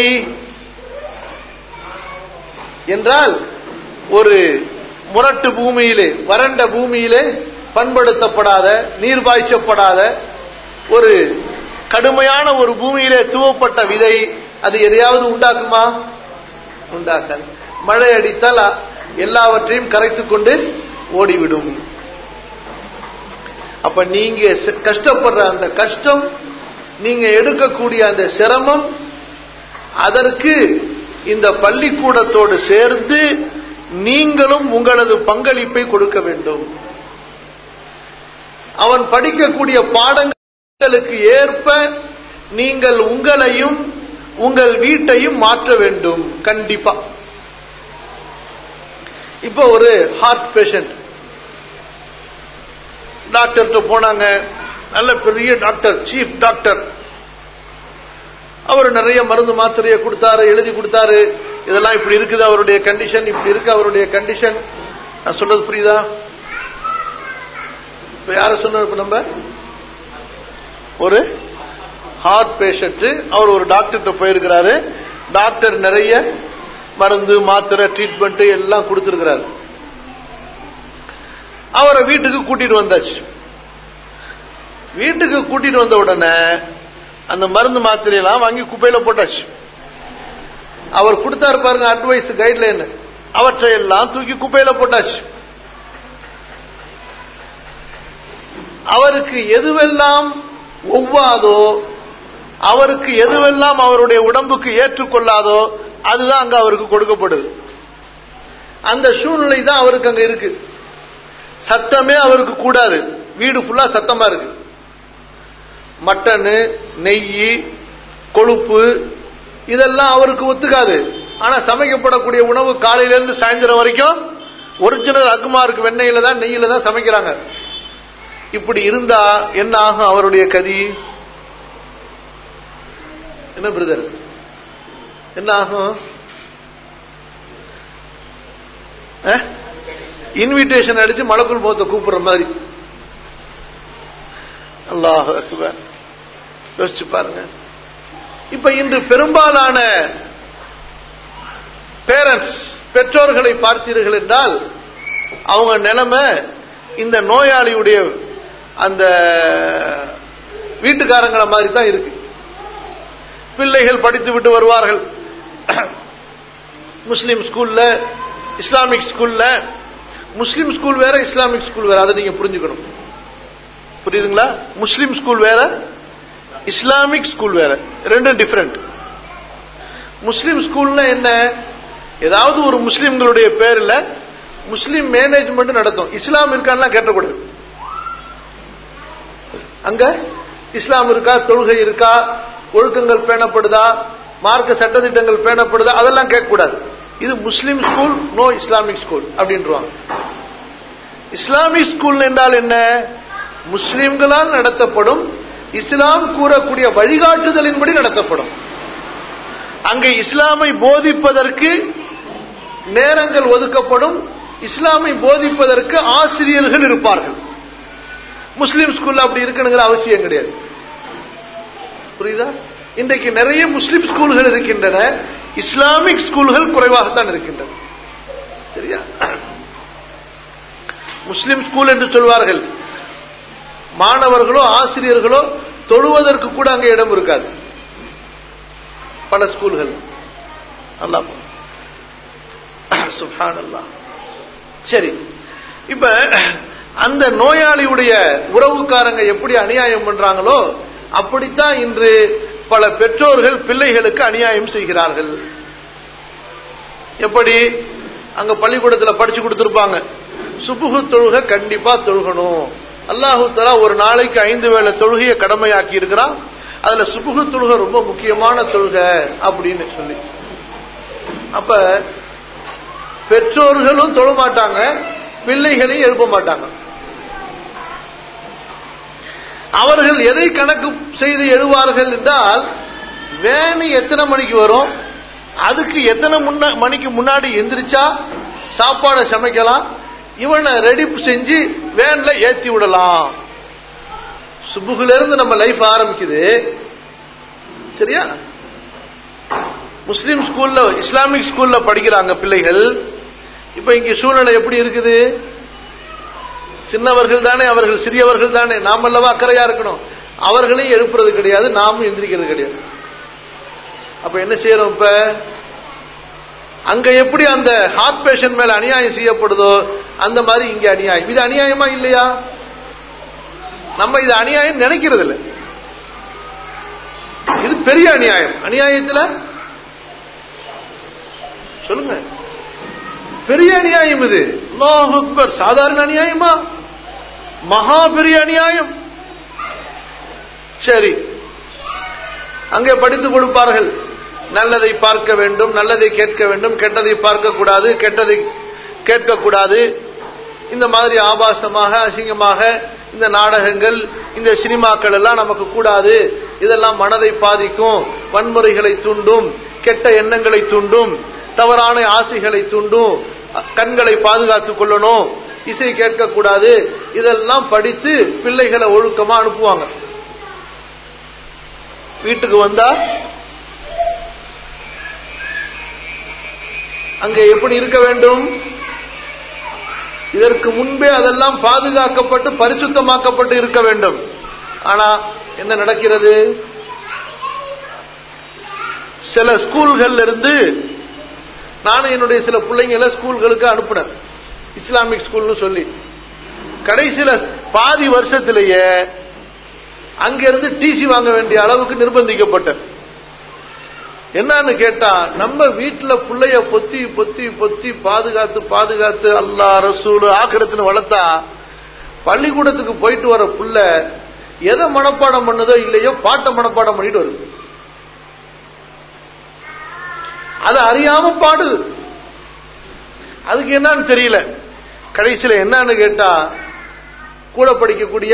என்றால் ஒரு முரட்டு பூமியிலே வறண்ட பூமியிலே பண்படுத்தப்படாத நீர் பாய்ச்சப்படாத ஒரு கடுமையான ஒரு பூமியிலே துவப்பட்ட விதை அது எதையாவது உண்டாக்குமா உண்டாக்காது மழை அடித்தால் அ- எல்லாவற்றையும் கரைத்துக் கொண்டு ஓடிவிடும் அப்ப நீங்க செ- கஷ்டப்படுற அந்த கஷ்டம் நீங்க எடுக்கக்கூடிய அந்த சிரமம் அதற்கு இந்த பள்ளிக்கூடத்தோடு சேர்ந்து நீங்களும் உங்களது பங்களிப்பை கொடுக்க வேண்டும் அவன் படிக்கக்கூடிய பாடங்களுக்கு ஏற்ப நீங்கள் உங்களையும் உங்கள் வீட்டையும் மாற்ற வேண்டும் கண்டிப்பா இப்போ ஒரு ஹார்ட் பேஷண்ட் டாக்டர்கிட்ட போனாங்க நல்ல பெரிய டாக்டர் சீஃப் டாக்டர் அவர் நிறைய மருந்து மாத்திரையை கொடுத்தாரு எழுதி கொடுத்தாரு இதெல்லாம் இப்படி இருக்குது அவருடைய கண்டிஷன் இப்படி இருக்கு அவருடைய கண்டிஷன் நான் சொல்றது புரியுதா இப்ப யார சொன்ன இப்ப நம்ம ஒரு ஹார்ட் பேஷண்ட் அவர் ஒரு டாக்டர்கிட்ட போயிருக்கிறாரு டாக்டர் நிறைய மருந்து மாத்திரை ட்ரீட்மெண்ட் எல்லாம் கொடுத்திருக்கிறாரு அவரை வீட்டுக்கு கூட்டிட்டு வந்தாச்சு வீட்டுக்கு கூட்டிட்டு வந்த உடனே அந்த மருந்து மாத்திரையெல்லாம் வாங்கி குப்பையில போட்டாச்சு அவர் கொடுத்தாரு பாருங்க அட்வைஸ் கைட்லைன் அவற்றை எல்லாம் தூக்கி குப்பையில போட்டாச்சு அவருக்கு எதுவெல்லாம் ஒவ்வாதோ அவருக்கு எதுவெல்லாம் அவருடைய உடம்புக்கு ஏற்றுக்கொள்ளாதோ அதுதான் அங்க அவருக்கு கொடுக்கப்படுது அந்த சூழ்நிலை தான் அவருக்கு அங்க இருக்கு சத்தமே அவருக்கு கூடாது வீடு ஃபுல்லா சத்தமா இருக்கு மட்டனு நெய் கொழுப்பு இதெல்லாம் அவருக்கு ஒத்துக்காது ஆனா சமைக்கப்படக்கூடிய உணவு காலையில இருந்து சாயந்தரம் வரைக்கும் ஒரிஜினல் அக்குமாருக்கு வெண்ணெயில தான் நெய்யில தான் சமைக்கிறாங்க இப்படி இருந்தா என்ன ஆகும் அவருடைய கதி என்ன பிரதர் என்ன ஆகும் இன்விடேஷன் அடிச்சு மலக்குள் போத்த கூப்பிடுற மாதிரி அல்லாஹ் அக்பர் யோசிச்சு பாருங்க இப்ப இன்று பெரும்பாலான பேரண்ட்ஸ் பெற்றோர்களை பார்த்தீர்கள் என்றால் அவங்க நிலைமை இந்த நோயாளியுடைய அந்த வீட்டுக்காரங்கள மாதிரி தான் இருக்கு பிள்ளைகள் படித்து விட்டு வருவார்கள் முஸ்லிம் ஸ்கூல்ல இஸ்லாமிக் ஸ்கூல்ல முஸ்லிம் ஸ்கூல் வேற இஸ்லாமிக் ஸ்கூல் வேற அதை நீங்க புரிஞ்சுக்கணும் புரியுதுங்களா முஸ்லிம் ஸ்கூல் வேற இஸ்லாமிக் ஸ்கூல் வேற ரெண்டும் டிஃபரெண்ட் முஸ்லிம் ஸ்கூல்னா என்ன ஏதாவது ஒரு முஸ்லிம்களுடைய பேர்ல முஸ்லிம் மேனேஜ்மெண்ட் நடத்தும் இஸ்லாம் இருக்கான்லாம் கேட்டக்கூடாது அங்க இஸ்லாம் இருக்கா தொழுகை இருக்கா ஒழுக்கங்கள் பேணப்படுதா மார்க்க சட்டத்திட்டங்கள் பேணப்படுதா அதெல்லாம் கேட்கக்கூடாது இது Muslim school no Islamic school அப்படின்றாங்க இஸ்லாமிக் ஸ்கூல் என்றால் என்ன முஸ்லிம்களால் நடத்தப்படும் இஸ்லாம் கூறக்கூடிய வழிகாட்டுதலின்படி நடத்தப்படும் அங்கே இஸ்லாமை போதிப்பதற்கு நேரங்கள் ஒதுக்கப்படும் இஸ்லாமை போதிப்பதற்கு ஆசிரியர்கள் இருப்பார்கள் முஸ்லிம் ஸ்கூல்ல அப்படி இருக்கணுங்கிற அவசியம் கிடையாது புரியுதா இன்றைக்கு நிறைய முஸ்லிம் ஸ்கூல்கள் இருக்கின்றன இஸ்லாமிக் ஸ்கூல்கள் குறைவாகத்தான் இருக்கின்றன சரியா முஸ்லிம் ஸ்கூல் என்று சொல்வார்கள் மாணவர்களோ ஆசிரியர்களோ தொழுவதற்கு கூட அங்கே இடம் இருக்காது பல ஸ்கூல்கள் அல்லாஹ் சுப்ஹான் அல்லாஹ் சரி இப்ப அந்த நோயாளியுடைய உறவுக்காரங்க எப்படி அநியாயம் பண்றாங்களோ அப்படித்தான் இன்று பல பெற்றோர்கள் பிள்ளைகளுக்கு அநியாயம் செய்கிறார்கள் எப்படி அங்க பள்ளிக்கூடத்தில் படிச்சு கொடுத்திருப்பாங்க சுபுகு தொழுகை கண்டிப்பா தொழுகணும் அல்லாஹு தலா ஒரு நாளைக்கு ஐந்து வேளை தொழுகையை கடமையாக்கி இருக்கிறான் அதுல சுபுகு தொழுகை ரொம்ப முக்கியமான தொழுகை அப்படின்னு சொல்லி அப்ப பெற்றோர்களும் தொழ மாட்டாங்க பிள்ளைகளையும் எழுப்ப மாட்டாங்க அவர்கள் எதை கணக்கு செய்து எழுவார்கள் என்றால் வேனு எத்தனை மணிக்கு வரும் அதுக்கு எத்தனை முன்ன மணிக்கு முன்னாடி எந்திரிச்சா சாப்பாடை சமைக்கலாம் இவனை ரெடி செஞ்சு வேன்ல ஏத்தி விடலாம் சுபுகுல இருந்து நம்ம லைஃப் ஆரம்பிக்குது சரியா முஸ்லிம் ஸ்கூல்ல இஸ்லாமிக் ஸ்கூல்ல படிக்கிறாங்க பிள்ளைகள் இப்ப இங்க சூழ்நிலை எப்படி இருக்குது சின்னவர்கள் தானே அவர்கள் சிறியவர்கள் தானே நாம் அல்லவா அக்கறையா இருக்கணும் அவர்களையும் எழுப்புறது கிடையாது நாமும் எந்திரிக்கிறது கிடையாது அப்ப என்ன செய்யறோம் இப்ப அங்க எப்படி அந்த ஹார்ட் பேஷண்ட் மேல அநியாயம் செய்யப்படுதோ அந்த மாதிரி இங்க அநியாயம் இது அநியாயமா இல்லையா நம்ம இது அநியாயம் நினைக்கிறது இல்லை இது பெரிய அநியாயம் அநியாயத்துல சொல்லுங்க பெரிய அநியாயம் இது அல்லாஹ் அக்பர் சாதாரண அநியாயமா மகா பெரிய அநியாயம் சரி அங்கே படித்து கொடுப்பார்கள் நல்லதை பார்க்க வேண்டும் நல்லதை கேட்க வேண்டும் கெட்டதை பார்க்க கூடாது கெட்டதை கேட்கக்கூடாது இந்த மாதிரி ஆபாசமாக அசிங்கமாக இந்த நாடகங்கள் இந்த சினிமாக்கள் எல்லாம் நமக்கு கூடாது இதெல்லாம் மனதை பாதிக்கும் வன்முறைகளை தூண்டும் கெட்ட எண்ணங்களை தூண்டும் தவறான ஆசைகளை தூண்டும் கண்களை பாதுகாத்துக் கொள்ளணும் இசை கேட்கக்கூடாது இதெல்லாம் படித்து பிள்ளைகளை ஒழுக்கமா அனுப்புவாங்க வீட்டுக்கு வந்தா அங்க எப்படி இருக்க வேண்டும் இதற்கு முன்பே அதெல்லாம் பாதுகாக்கப்பட்டு பரிசுத்தமாக்கப்பட்டு இருக்க வேண்டும் ஆனா என்ன நடக்கிறது சில ஸ்கூல்கள்ல இருந்து நானும் என்னுடைய சில பிள்ளைங்களை ஸ்கூல்களுக்கு அனுப்புனேன் இஸ்லாமிக் ஸ்கூல்னு சொல்லி கடைசியில பாதி வருஷத்திலேயே அங்கிருந்து டிசி வாங்க வேண்டிய அளவுக்கு நிர்பந்திக்கப்பட்டேன் என்னன்னு கேட்டா நம்ம வீட்டுல புள்ளைய பொத்தி பொத்தி பொத்தி பாதுகாத்து பாதுகாத்து அல்லா ரசூல் ஆக்கிரத்துன்னு வளர்த்தா பள்ளிக்கூடத்துக்கு போயிட்டு வர புள்ள எதை மனப்பாடம் பண்ணுதோ இல்லையோ பாட்டை மனப்பாடம் பண்ணிட்டு வருது அது அறியாம பாடுது அதுக்கு என்னன்னு தெரியல கடைசியில என்னன்னு கேட்டா கூட படிக்கக்கூடிய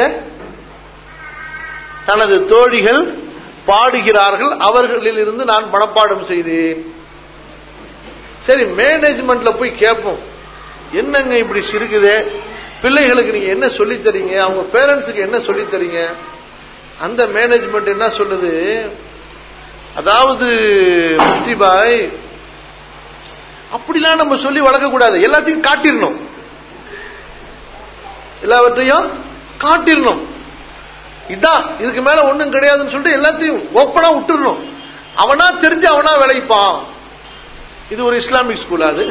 தனது தோழிகள் பாடுகிறார்கள் அவர்களில் இருந்து நான் மனப்பாடம் செய்தேன் சரி மேனேஜ்மெண்ட்ல போய் கேட்போம் என்னங்க இப்படி சிரிக்குதே பிள்ளைகளுக்கு நீங்க என்ன சொல்லித் தரீங்க அவங்க பேரண்ட்ஸுக்கு என்ன சொல்லித் தரீங்க அந்த மேனேஜ்மெண்ட் என்ன சொல்லுது அதாவது முஃப்தி பாய் அப்படிலாம் நம்ம சொல்லி வளர்க்கக்கூடாது எல்லாத்தையும் காட்டிடணும் எல்லாவற்றையும் காட்டிடணும் இதான் இதுக்கு மேல ஒண்ணும் கிடையாதுன்னு சொல்லிட்டு எல்லாத்தையும் ஓப்பனா விட்டுறணும் அவனா தெரிஞ்சு அவனா விளைப்பான் இது ஒரு இஸ்லாமிக் ஸ்கூல் அது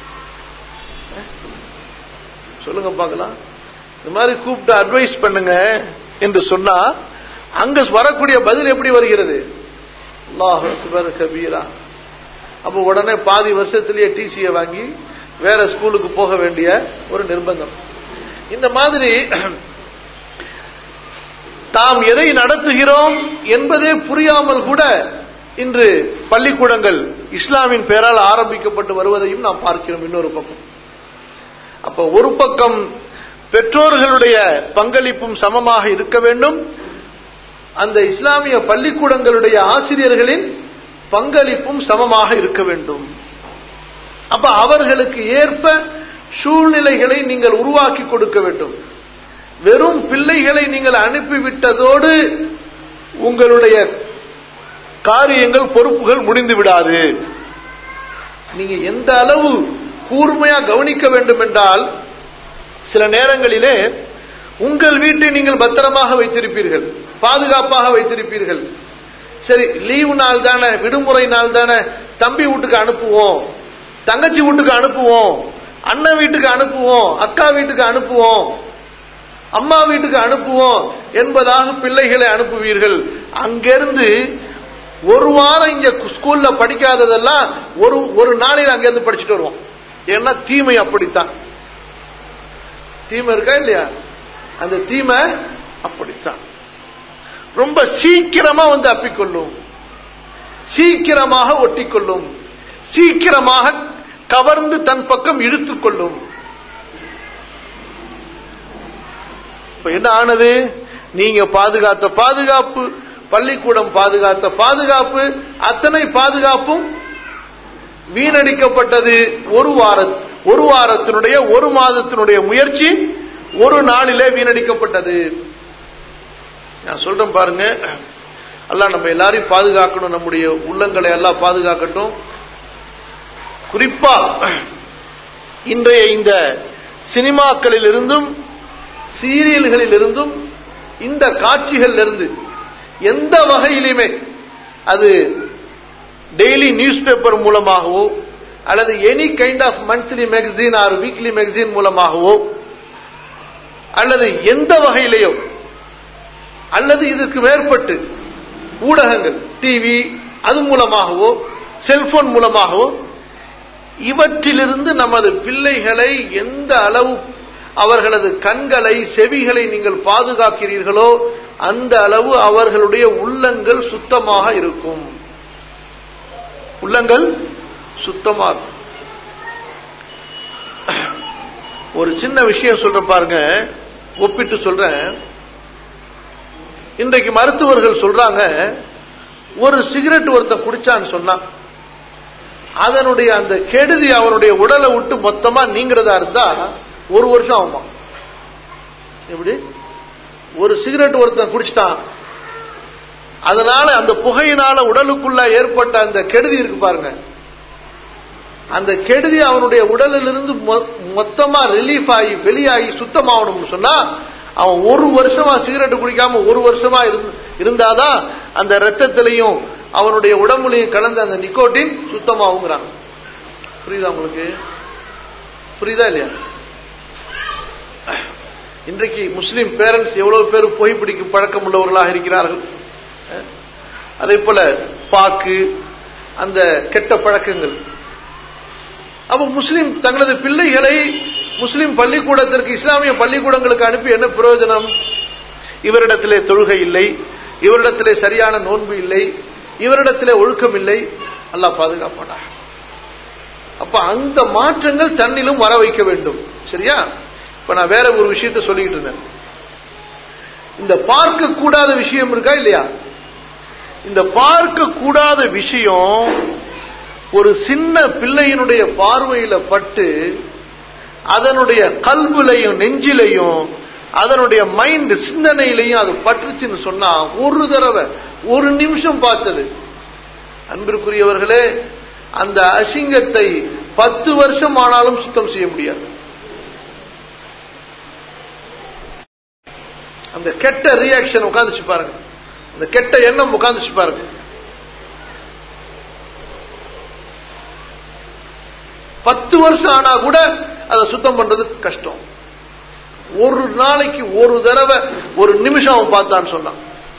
சொல்லுங்க பார்க்கலாம் இந்த மாதிரி கூப்பிட்டு அட்வைஸ் பண்ணுங்க என்று சொன்னா அங்க வரக்கூடிய பதில் எப்படி வருகிறது அல்லாஹ் அக்பர் கபீரா அப்ப உடனே பாதி வருஷத்திலேயே டிசியை வாங்கி வேற ஸ்கூலுக்கு போக வேண்டிய ஒரு நிர்பந்தம் இந்த மாதிரி தாம் எதை நடத்துகிறோம் என்பதே புரியாமல் கூட இன்று பள்ளிக்கூடங்கள் இஸ்லாமின் பெயரால் ஆரம்பிக்கப்பட்டு வருவதையும் நாம் பார்க்கிறோம் இன்னொரு பக்கம் அப்ப ஒரு பக்கம் பெற்றோர்களுடைய பங்களிப்பும் சமமாக இருக்க வேண்டும் அந்த இஸ்லாமிய பள்ளிக்கூடங்களுடைய ஆசிரியர்களின் பங்களிப்பும் சமமாக இருக்க வேண்டும் அப்ப அவர்களுக்கு ஏற்ப சூழ்நிலைகளை நீங்கள் உருவாக்கி கொடுக்க வேண்டும் வெறும் பிள்ளைகளை நீங்கள் அனுப்பிவிட்டதோடு உங்களுடைய காரியங்கள் பொறுப்புகள் முடிந்து விடாது நீங்க எந்த அளவு கூர்மையா கவனிக்க வேண்டும் என்றால் சில நேரங்களிலே உங்கள் வீட்டை நீங்கள் பத்திரமாக வைத்திருப்பீர்கள் பாதுகாப்பாக வைத்திருப்பீர்கள் சரி லீவு நாள் தானே விடுமுறை நாள் தானே தம்பி வீட்டுக்கு அனுப்புவோம் தங்கச்சி வீட்டுக்கு அனுப்புவோம் அண்ணன் வீட்டுக்கு அனுப்புவோம் அக்கா வீட்டுக்கு அனுப்புவோம் அம்மா வீட்டுக்கு அனுப்புவோம் என்பதாக பிள்ளைகளை அனுப்புவீர்கள் அங்கிருந்து ஒரு வாரம் இங்க ஸ்கூல்ல படிக்காததெல்லாம் ஒரு ஒரு நாளையில் அங்கிருந்து படிச்சுட்டு வருவோம் ஏன்னா தீமை அப்படித்தான் தீமை இருக்கா இல்லையா அந்த தீமை அப்படித்தான் ரொம்ப சீக்கிரமா வந்து அப்பிக்கொள்ளும் சீக்கிரமாக ஒட்டிக்கொள்ளும் சீக்கிரமாக கவர்ந்து தன் பக்கம் இழுத்துக் கொள்ளும் இப்ப என்ன ஆனது நீங்க பாதுகாத்த பாதுகாப்பு பள்ளிக்கூடம் பாதுகாத்த பாதுகாப்பு அத்தனை பாதுகாப்பும் வீணடிக்கப்பட்டது ஒரு வார ஒரு வாரத்தினுடைய ஒரு மாதத்தினுடைய முயற்சி ஒரு நாளிலே வீணடிக்கப்பட்டது நான் சொல்றேன் பாருங்க எல்லாம் நம்ம எல்லாரையும் பாதுகாக்கணும் நம்முடைய உள்ளங்களை எல்லாம் பாதுகாக்கட்டும் குறிப்பா இன்றைய இந்த சினிமாக்களில் இருந்தும் சீரியல்களில் இருந்தும் இந்த காட்சிகள் இருந்து எந்த வகையிலுமே அது டெய்லி நியூஸ் பேப்பர் மூலமாகவோ அல்லது any kind of monthly magazine or weekly magazine மூலமாகவோ அல்லது எந்த வகையிலேயோ அல்லது இதுக்கு மேற்பட்டு ஊடகங்கள் டிவி அது மூலமாகவோ செல்போன் மூலமாகவோ இவற்றிலிருந்து நமது பிள்ளைகளை எந்த அளவு அவர்களது கண்களை செவிகளை நீங்கள் பாதுகாக்கிறீர்களோ அந்த அளவு அவர்களுடைய உள்ளங்கள் சுத்தமாக இருக்கும் உள்ளங்கள் சுத்தமா இருக்கும் ஒரு சின்ன விஷயம் சொல்ற பாருங்க ஒப்பிட்டு சொல்றேன் இன்றைக்கு மருத்துவர்கள் சொல்றாங்க ஒரு சிகரெட் ஒருத்தன் குடிச்சான்னு சொன்னா அதனுடைய அந்த கெடுதி அவனுடைய உடலை விட்டு மொத்தமா நீங்கிறதா இருந்தா ஒரு வருஷம் ஆகுமா எப்படி ஒரு சிகரெட் ஒருத்தன் குடிச்சிட்டான் அதனால அந்த புகையினால உடலுக்குள்ள ஏற்பட்ட அந்த கெடுதி இருக்கு பாருங்க அந்த கெடுதி அவனுடைய உடலிலிருந்து மொத்தமா ரிலீஃப் ஆகி வெளியாகி சுத்தமாகணும்னு சொன்னா அவன் ஒரு வருஷமா சிகரெட் குடிக்காம ஒரு வருஷமா இருந்தாதான் அந்த ரத்தத்திலையும் அவனுடைய உடம்புலையும் கலந்த அந்த நிக்கோட்டின் சுத்தமாகுங்கிறாங்க புரியுதா உங்களுக்கு புரியுதா இல்லையா இன்றைக்கு முஸ்லிம் பேரண்ட்ஸ் எவ்வளவு பேர் புகைப்பிடிக்கும் பழக்கம் உள்ளவர்களாக இருக்கிறார்கள் அதே போல பாக்கு அந்த கெட்ட பழக்கங்கள் அப்ப முஸ்லிம் தங்களது பிள்ளைகளை முஸ்லிம் பள்ளிக்கூடத்திற்கு இஸ்லாமிய பள்ளிக்கூடங்களுக்கு அனுப்பி என்ன பிரயோஜனம் இவரிடத்திலே தொழுகை இல்லை இவரிடத்திலே சரியான நோன்பு இல்லை இவரிடத்திலே ஒழுக்கம் இல்லை அல்லாஹ் பாதுகாப்பாடா அப்ப அந்த மாற்றங்கள் தன்னிலும் வர வைக்க வேண்டும் சரியா இப்ப நான் வேற ஒரு விஷயத்த சொல்லிட்டு இருந்தேன் இந்த பார்க்க கூடாத விஷயம் இருக்கா இல்லையா இந்த பார்க்க கூடாத விஷயம் ஒரு சின்ன பிள்ளையினுடைய பார்வையில பட்டு அதனுடைய கல்விலையும் நெஞ்சிலையும் அதனுடைய மைண்ட் சிந்தனையிலையும் அது பற்றுச்சுன்னு சொன்னா ஒரு தடவை ஒரு நிமிஷம் பார்த்தது அன்பிற்குரியவர்களே அந்த அசிங்கத்தை பத்து வருஷம் ஆனாலும் சுத்தம் செய்ய முடியாது அந்த கெட்ட ரியாக்ஷன் உட்காந்துச்சு பாருங்க அந்த கெட்ட எண்ணம் உட்காந்துச்சு பாருங்க பத்து வருஷம் ஆனா கூட அதை சுத்தம் பண்றது கஷ்டம் ஒரு நாளைக்கு ஒரு தடவை ஒரு நிமிஷம் அவன் பார்த்தான்னு சொன்னான்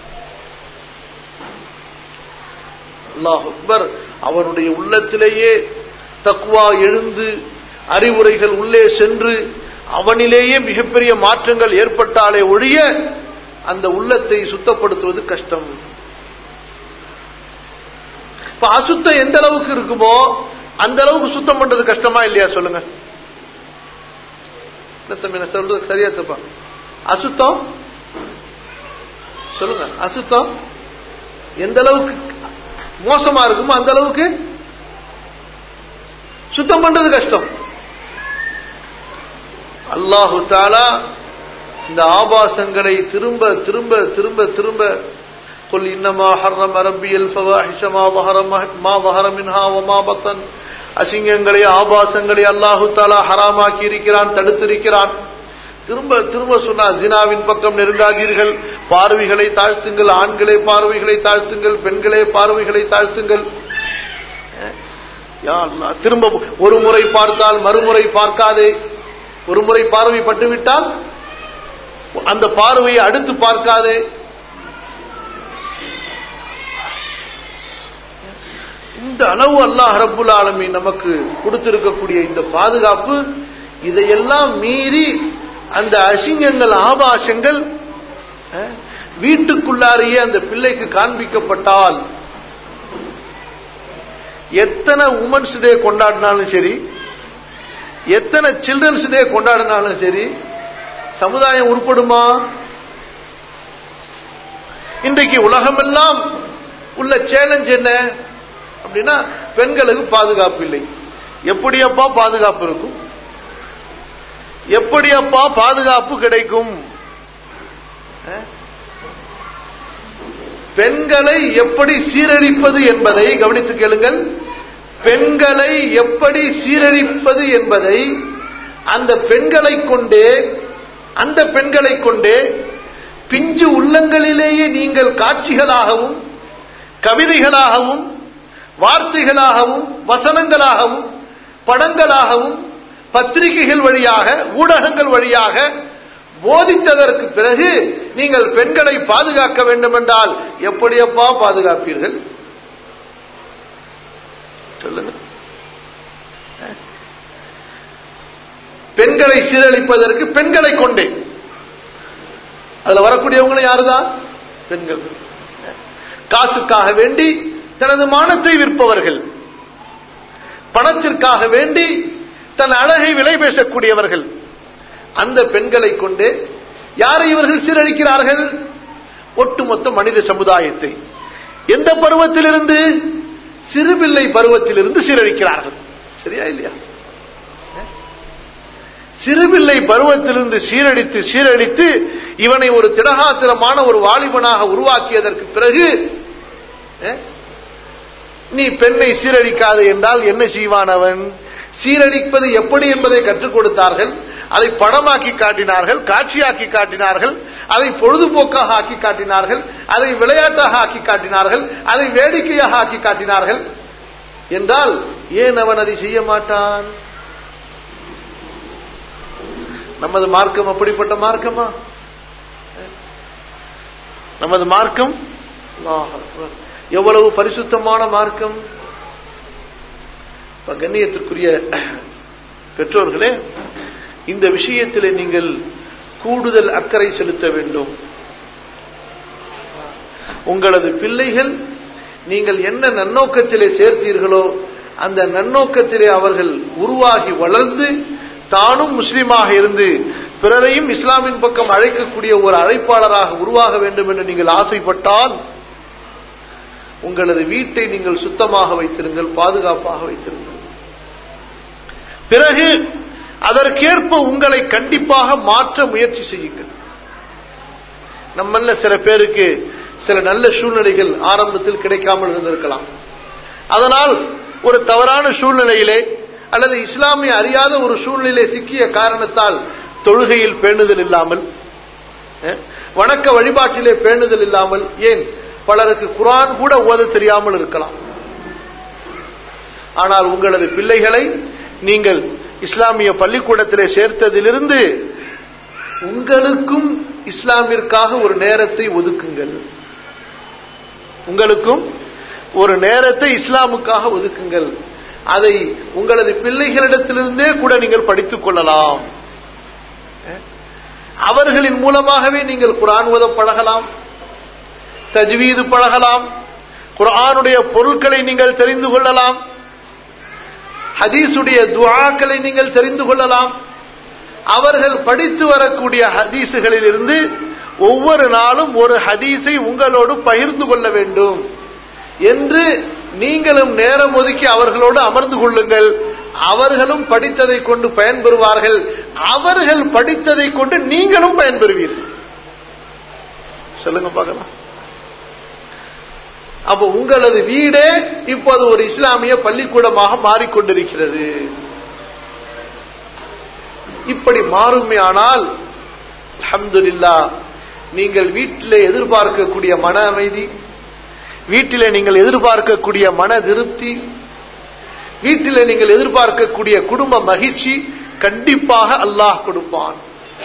அல்லாஹ் அக்பர் அவனுடைய உள்ளத்திலேயே தக்குவா எழுந்து அறிவுரைகள் உள்ளே சென்று அவனிலேயே மிகப்பெரிய மாற்றங்கள் ஏற்பட்டாலே ஒழிய அந்த உள்ளத்தை சுத்தப்படுத்துவது கஷ்டம் இப்ப அசுத்தம் எந்த அளவுக்கு இருக்குமோ அந்த அளவுக்கு சுத்தம் பண்றது கஷ்டமா இல்லையா சொல்லுங்க இல்ல தம்பி நான் சொல்றது சரியா தப்பா அசுத்தம் சொல்லுங்க அசுத்தம் எந்த அளவுக்கு மோசமா இருக்குமோ அந்த அளவுக்கு சுத்தம் பண்றது கஷ்டம் அல்லாஹு தாலா இந்த ஆபாசங்களை திரும்ப திரும்ப திரும்ப திரும்ப قل انما حرم ربي الفواحش ما ظهر ما ظهر منها وما بطن அசிங்கங்களை ஆபாசங்களை அல்லாஹு தாலா ஹராமாக்கி இருக்கிறான் தடுத்திருக்கிறான் திரும்ப திரும்ப சொன்னா ஜினாவின் பக்கம் நெருங்காதீர்கள் பார்வைகளை தாழ்த்துங்கள் ஆண்களே பார்வைகளை தாழ்த்துங்கள் பெண்களே பார்வைகளை தாழ்த்துங்கள் யா அல்லாஹ், திரும்ப ஒரு முறை பார்த்தால் மறுமுறை பார்க்காதே ஒரு முறை பார்வை பட்டுவிட்டால் அந்த பார்வையை அடுத்து பார்க்காதே இந்த அளவு அல்லாஹ் ரப்புல் ஆலமீன் நமக்கு கொடுத்திருக்கக்கூடிய இந்த பாதுகாப்பு இதையெல்லாம் மீறி அந்த அசிங்கங்கள் ஆபாசங்கள் அஹ், வீட்டுக்குள்ளாரியே அந்த பிள்ளைக்கு காண்பிக்கப்பட்டால் எத்தனை உமன்ஸ் டே கொண்டாடினாலும் சரி எத்தனை சில்ட்ரன்ஸ் டே கொண்டாடினாலும் சரி சமுதாயம் உருப்படுமா இன்றைக்கு உலகமெல்லாம் உள்ள சேலஞ்ச் என்ன அப்படின்னா பெண்களுக்கு பாதுகாப்பு இல்லை எப்படியப்பா பாதுகாப்பு இருக்கும் எப்படியப்பா பாதுகாப்பு கிடைக்கும் அஹ்? பெண்களை எப்படி சீரழிப்பது என்பதை கவனித்து கேளுங்கள் பெண்களை எப்படி சீரழிப்பது என்பதை அந்த பெண்களை கொண்டே அந்த பெண்களை கொண்டே பிஞ்சு உள்ளங்களிலேயே நீங்கள் காட்சிகளாகவும் கவிதைகளாகவும் வார்த்தைகளாகவும் வசனங்களாகவும் படங்களாகவும் பத்திரிகைகள் வழியாக ஊடகங்கள் வழியாக போதித்ததற்கு பிறகு நீங்கள் பெண்களை பாதுகாக்க வேண்டும் என்றால் எப்படியப்பா பாதுகாப்பீர்கள் சொல்லுங்க பெண்களை சீரழிப்பதற்கு பெண்களை கொண்டே அதுல வரக்கூடியவங்களும் யாருதான் பெண்கள் காசுக்காக வேண்டி தனது மானத்தை விற்பவர்கள் பணத்திற்காக வேண்டி தன் அழகை விலை பேசக்கூடியவர்கள் அந்த பெண்களை கொண்டு யாரை இவர்கள் சீரழிக்கிறார்கள் ஒட்டுமொத்த மனித சமுதாயத்தை எந்த பருவத்திலிருந்து சிறுபிள்ளை பருவத்திலிருந்து சீரழிக்கிறார்கள் சரியா இல்லையா சிறுபிள்ளை பருவத்திலிருந்து சீரழித்து சீரழித்து இவனை ஒரு திடகாத்திரமான ஒரு வாலிபனாக உருவாக்கியதற்கு பிறகு அஹ், நீ பெண்ணை சீரழிக்காது என்றால் என்ன செய்வான் அவன் சீரழிப்பது எப்படி என்பதை கற்றுக் கொடுத்தார்கள் அதை படமாக்கி காட்டினார்கள் காட்சியாக்கி காட்டினார்கள் அதை பொழுதுபோக்காக ஆக்கி காட்டினார்கள் அதை விளையாட்டாக ஆக்கி காட்டினார்கள் அதை வேடிக்கையாக ஆக்கி காட்டினார்கள் என்றால் ஏன் அவன் அதை செய்ய மாட்டான் நமது மார்க்கம் அப்படிப்பட்ட மார்க்கமா நமது மார்க்கம் அல்லாஹ் அக்பர். எவ்வளவு பரிசுத்தமான மார்க்கம் இப்ப கண்ணியத்திற்குரிய பெற்றோர்களே இந்த விஷயத்திலே நீங்கள் கூடுதல் அக்கறை செலுத்த வேண்டும் உங்களது பிள்ளைகள் நீங்கள் என்ன நன்னோக்கத்திலே சேர்த்தீர்களோ அந்த நன்னோக்கத்திலே அவர்கள் உருவாகி வளர்ந்து தானும் முஸ்லீமாக இருந்து பிறரையும் இஸ்லாமின் பக்கம் அழைக்கக்கூடிய ஒரு அழைப்பாளராக உருவாக வேண்டும் என்று நீங்கள் ஆசைப்பட்டால் உங்களது வீட்டை நீங்கள் சுத்தமாக வைத்திருங்கள் பாதுகாப்பாக வைத்திருங்கள் பிறகு அதற்கேற்ப உங்களை கண்டிப்பாக மாற்ற முயற்சி செய்யுங்கள் நம்மள சில பேருக்கு சில நல்ல சூழ்நிலைகள் ஆரம்பத்தில் கிடைக்காமல் இருந்திருக்கலாம் அதனால் ஒரு தவறான சூழ்நிலையிலே அல்லது இஸ்லாமிய அறியாத ஒரு சூழ்நிலை சிக்கிய காரணத்தால் தொழுகையில் பேணுதல் இல்லாமல் அஹ், வணக்க வழிபாட்டிலே பேணுதல் இல்லாமல் ஏன் பலருக்கு குரான் கூட ஓத தெரியாமல் இருக்கலாம் ஆனால் உங்களது பிள்ளைகளை நீங்கள் இஸ்லாமிய பள்ளிக்கூடத்திலே சேர்த்ததிலிருந்து உங்களுக்கும் இஸ்லாமிற்காக ஒரு நேரத்தை ஒதுக்குங்கள் உங்களுக்கும் ஒரு நேரத்தை இஸ்லாமுக்காக ஒதுக்குங்கள் அதை உங்களது பிள்ளைகளிடத்திலிருந்தே கூட நீங்கள் படித்துக் கொள்ளலாம் அவர்களின் மூலமாகவே நீங்கள் குரான் ஓத பழகலாம் தஜ்வீது பழகலாம் குர்ஆனுடைய பொருட்களை நீங்கள் தெரிந்து கொள்ளலாம் ஹதீஸுடைய துஆக்களை நீங்கள் தெரிந்து கொள்ளலாம் அவர்கள் படித்து வரக்கூடிய ஹதீஸுகளில் இருந்து ஒவ்வொரு நாளும் ஒரு ஹதீஸை உங்களோடு பகிர்ந்து கொள்ள வேண்டும் என்று நீங்களும் நேரம் ஒதுக்கி அவர்களோடு அமர்ந்து கொள்ளுங்கள் அவர்களும் படித்ததை கொண்டு பயன்பெறுவார்கள் அவர்கள் படித்ததை கொண்டு நீங்களும் பயன்பெறுவீர்கள் சொல்லுங்க பார்க்கலாம் அப்ப உங்களது வீடே இப்போது ஒரு இஸ்லாமிய பள்ளிக்கூடமாக மாறிக்கொண்டிருக்கிறது இப்படி மாறுமையானால் அல்ஹம்துலில்லா நீங்கள் வீட்டிலே எதிர்பார்க்கக்கூடிய மன அமைதி வீட்டிலே நீங்கள் எதிர்பார்க்கக்கூடிய மன திருப்தி வீட்டிலே நீங்கள் எதிர்பார்க்கக்கூடிய குடும்ப மகிழ்ச்சி கண்டிப்பாக அல்லாஹ் கொடுப்பான்